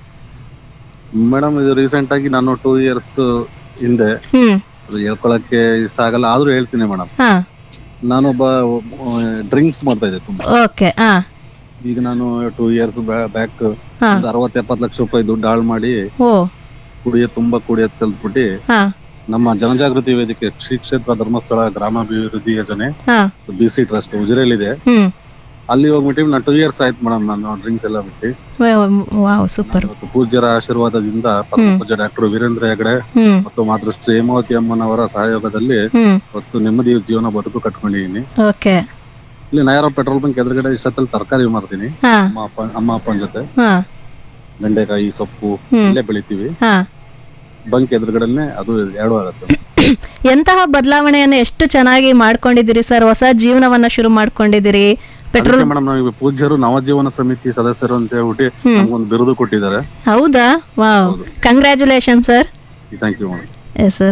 ಮೇಡಮ್ ಇದು ರೀಸೆಂಟ್ ಆಗಿ ನಾನು ಟೂ ಇಯರ್ಸ್ ಹಿಂದೆ ಹ್ಮ್ ಅದು ಹೇಳ್ಕೊಳಕ್ಕೆ ಇಷ್ಟ ಆಗಲ್ಲ ಆದ್ರೂ ಹೇಳ್ತೀನಿ ಮೇಡಮ್ ಹಾ ನಾನೊಬ್ಬ ಡ್ರಿಂಕ್ಸ್ ಮಾಡ್ತಾ ಇದ್ದೆ ತುಂಬಾ ಓಕೆ ಹಾ ಈಗ ನಾನು ಟೂ ಇಯರ್ಸ್ ಬ್ಯಾಕ್ ಹಾ. ಒಂದು ಅರವತ್ತು ಎಪ್ಪತ್ತು ಲಕ್ಷ ರೂಪಾಯಿ ದುಡ್ಡು ಹಾಳು ಮಾಡಿ ಓ ಕುಡಿಯ ತುಂಬಾ ಕುಡಿಯೋದ್ ಕಲ್ತ್ಬಿಟ್ಟು ಹಾ ನಮ್ಮ ಜನಜಾಗೃತಿ ವೇದಿಕೆ ಶ್ರೀ ಕ್ಷೇತ್ರ ಧರ್ಮಸ್ಥಳ ಗ್ರಾಮಾಭಿವೃದ್ಧಿ ಯೋಜನೆ ಹಾ ಬಿ ಸಿ ಟ್ರಸ್ಟ್ ಉಜಿರೆಯಲ್ಲಿದೆ ಹ್ಮ್ ಅಲ್ಲಿ ಹೋಗ್ಬಿಟ್ಟು ನಾನು ಟೂ ಇಯರ್ಸ್ ಆಯ್ತು ಮೇಡಮ್ ನಾನು ಡ್ರಿಂಕ್ಸ್ ಎಲ್ಲ ಬಿಟ್ಟು ವಾವ್ ಸೂಪರ್ ಇವತ್ತು ಪೂಜ್ಯರ ಆಶೀರ್ವಾದದಿಂದ ಪರಮ ಪೂಜ್ಯ ಡಾಕ್ಟರ್ ವೀರೇಂದ್ರ ಹೆಗಡೆ ಹ್ಮ್ ಮತ್ತು ಮಾತೃಶ್ರೀ ಹೇಮಾವತಿ ಅಮ್ಮನವರ ಸಹಯೋಗದಲ್ಲಿ ಹ್ಮ್ ಇವತ್ತು ನೆಮ್ಮದಿ ಜೀವನ ಬದುಕು ಕಟ್ಕೊಂಡಿದ್ದೀನಿ ಓಕೆ ಇಲ್ಲಿ ನಯಾರ ಪೆಟ್ರೋಲ್ ಬಂಕ್ ಎದುರುಗಡೆ ಇಷ್ಟೊತ್ತಲ್ಲಿ ತರಕಾರಿ ಮಾರ್ತೀನಿ ಹಾ ಅಮ್ಮ ಅಪ್ಪ ಅಮ್ಮ ಅಪ್ಪನ ಜೊತೆ ಹಾ ಬೆಂಡೆಕಾಯಿ ಸೊಪ್ಪು ಹ್ಮ್. ಇಲ್ಲೇ ಬೆಳಿತೀವಿ ಹಾ ಬಂಕ್ ಎದುರುಗಡೆನೆ ಅದು ಎರಡು ಆಗುತ್ತೆ ಎಂತಹ ಬದಲಾವಣೆಯನ್ನು ಎಷ್ಟು ಚೆನ್ನಾಗಿ ಮಾಡ್ಕೊಂಡಿದ್ದೀರಿ ಸರ್ ಹೊಸ ಜೀವನವನ್ನ ಶುರು ಮಾಡ್ಕೊಂಡಿದ್ದೀರಿ ಪೆಟ್ರೋಲ್ ಮೇಡಮ್ ನಾವು ಪೂಜ್ಯರು ನವಜೀವನ ಸಮಿತಿ ಸದಸ್ಯರು ಅಂತ ಹೇಳ್ಬಿಟ್ಟು ಹ್ಮ್. ನಮ್ಗೊಂದು ಬಿರುದು ಕೊಟ್ಟಿದ್ದಾರೆ ಹೌದಾ wow congratulation sir thank you madam yes sir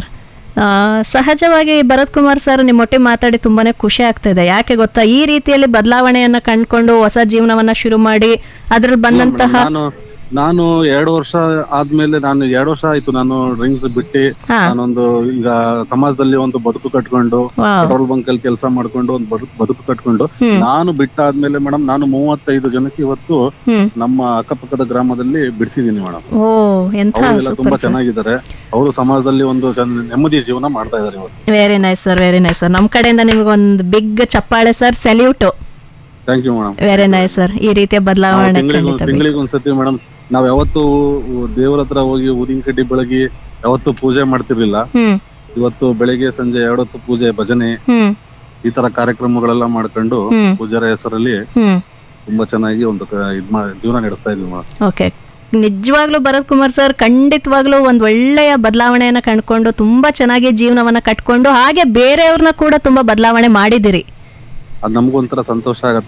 ಸಹಜವಾಗಿ ಭರತ್ ಕುಮಾರ್ ಸರ್ ನಿಮ್ಮೊಟ್ಟಿಗೆ ಮಾತಾಡಿ ತುಂಬಾನೇ ಖುಷಿ ಆಗ್ತಾ ಇದೆ ಯಾಕೆ ಗೊತ್ತಾ ಈ ರೀತಿಯಲ್ಲಿ ಬದಲಾವಣೆಯನ್ನ ಕಂಡ್ಕೊಂಡು ಹೊಸ ಜೀವನವನ್ನ ಶುರು ಮಾಡಿ ಅದ್ರಲ್ಲಿ ಬಂದಂತಹ ನಾನು ನಾನು ಎರಡು ವರ್ಷ ಆದ್ಮೇಲೆ ನಾನು ಎರಡು ವರ್ಷ ಆಯ್ತು ನಾನು ಡ್ರಿಂಕ್ಸ್ ಬಿಟ್ಟು ಹಾ. ನಾನೊಂದು ಈಗ ಸಮಾಜದಲ್ಲಿ ಒಂದು ಬದುಕು ಕಟ್ಕೊಂಡು Wow. ಪೆಟ್ರೋಲ್ ಬಂಕ್ ಅಲ್ಲಿ ಕೆಲಸ ಮಾಡ್ಕೊಂಡು ಒಂದು ಬದುಕು ಬದುಕು ಕಟ್ಕೊಂಡು ಹ್ಮ್. ನಾನು ಬಿಟ್ಟಾದ್ಮೇಲೆ ಮೇಡಮ್ ನಾನು ಮೂವತ್ತೈದು ಜನಕ್ಕೆ ಇವತ್ತು ಹ್ಮ್ ನಮ್ಮ ಅಕ್ಕಪಕ್ಕದ ಗ್ರಾಮದಲ್ಲಿ ಬಿಡಿಸಿದೀನಿ ಮೇಡಮ್ ಓ ಎಂಥ ಅವರೆಲ್ಲ ತುಂಬಾ ಸೂಪರ್ ಚೆನ್ನಾಗಿದ್ದಾರೆ ಅವರು ಸಮಾಜದಲ್ಲಿ ಒಂದು ಚೆನ್ನ- ನೆಮ್ಮದಿ ಜೀವನ ಮಾಡ್ತಾ ಇದಾರೆ ಇವತ್ತು very nice sir very nice sir ನಮ್ಮ ಕಡೆಯಿಂದ ನಿಮ್ಗೆ ಒಂದು ಬಿಗ್ ಚಪ್ಪಾಳೆ sir salute thank you madam very nice sir ಈ ರೀತಿಯ ಬದಲಾವಣೆ ತಿಂಗಳಿಗೆ ಖಂಡಿತ ಬೇಕು. ತಿಂಗಳಿಗೆ ಒಂದ್ಸತಿ ಮೇಡಮ್ ನಾವ್ ಯಾವತ್ತು ದೇವ್ರ ಹತ್ರ ಹೋಗಿ ಊದಿನ ಕಡ್ಡಿ ಬೆಳಗಿ ಯಾವತ್ತು ಪೂಜೆ ಮಾಡ್ತಿರ್ಲಿಲ್ಲ ಹ್ಮ್ ಇವತ್ತು ಬೆಳಿಗ್ಗೆ ಸಂಜೆ ಎರಡೊತ್ತು ಪೂಜೆ ಭಜನೆ ಹ್ಮ್ ಈ ತರ ಕಾರ್ಯಕ್ರಮಗಳೆಲ್ಲ ಮಾಡ್ಕೊಂಡು ಹ್ಮ್. ಪೂಜಾರ ಹೆಸರಲ್ಲಿ ಹ್ಮ್ ತುಂಬಾ ಚೆನ್ನಾಗಿ ಒಂದು ಕ- ಇದ್ ಮಾ ಜೀವನ ನಡೆಸ್ತಾ ಇದ್ವಿ ಮೇಡಮ್ ಓಕೆ ನಿಜವಾಗ್ಲೂ ಭರತ್ ಕುಮಾರ್ ಸರ್ ಖಂಡಿತವಾಗ್ಲೂ ಒಂದು ಒಳ್ಳೆಯ ಬದಲಾವಣೆಯನ್ನ ಕಂಡುಕೊಂಡು ತುಂಬಾ ಚೆನ್ನಾಗಿ ಜೀವನವನ್ನ ಕಟ್ಕೊಂಡು ಹಾಗೆ ಬೇರೆಯವ್ರನ್ನ ಕೂಡ ತುಂಬಾ ಬದಲಾವಣೆ ಮಾಡಿದಿರಿ ಅದ್ ನಮ್ಗೊಂಥರ ಸಂತೋಷ ಆಗತ್ತೆ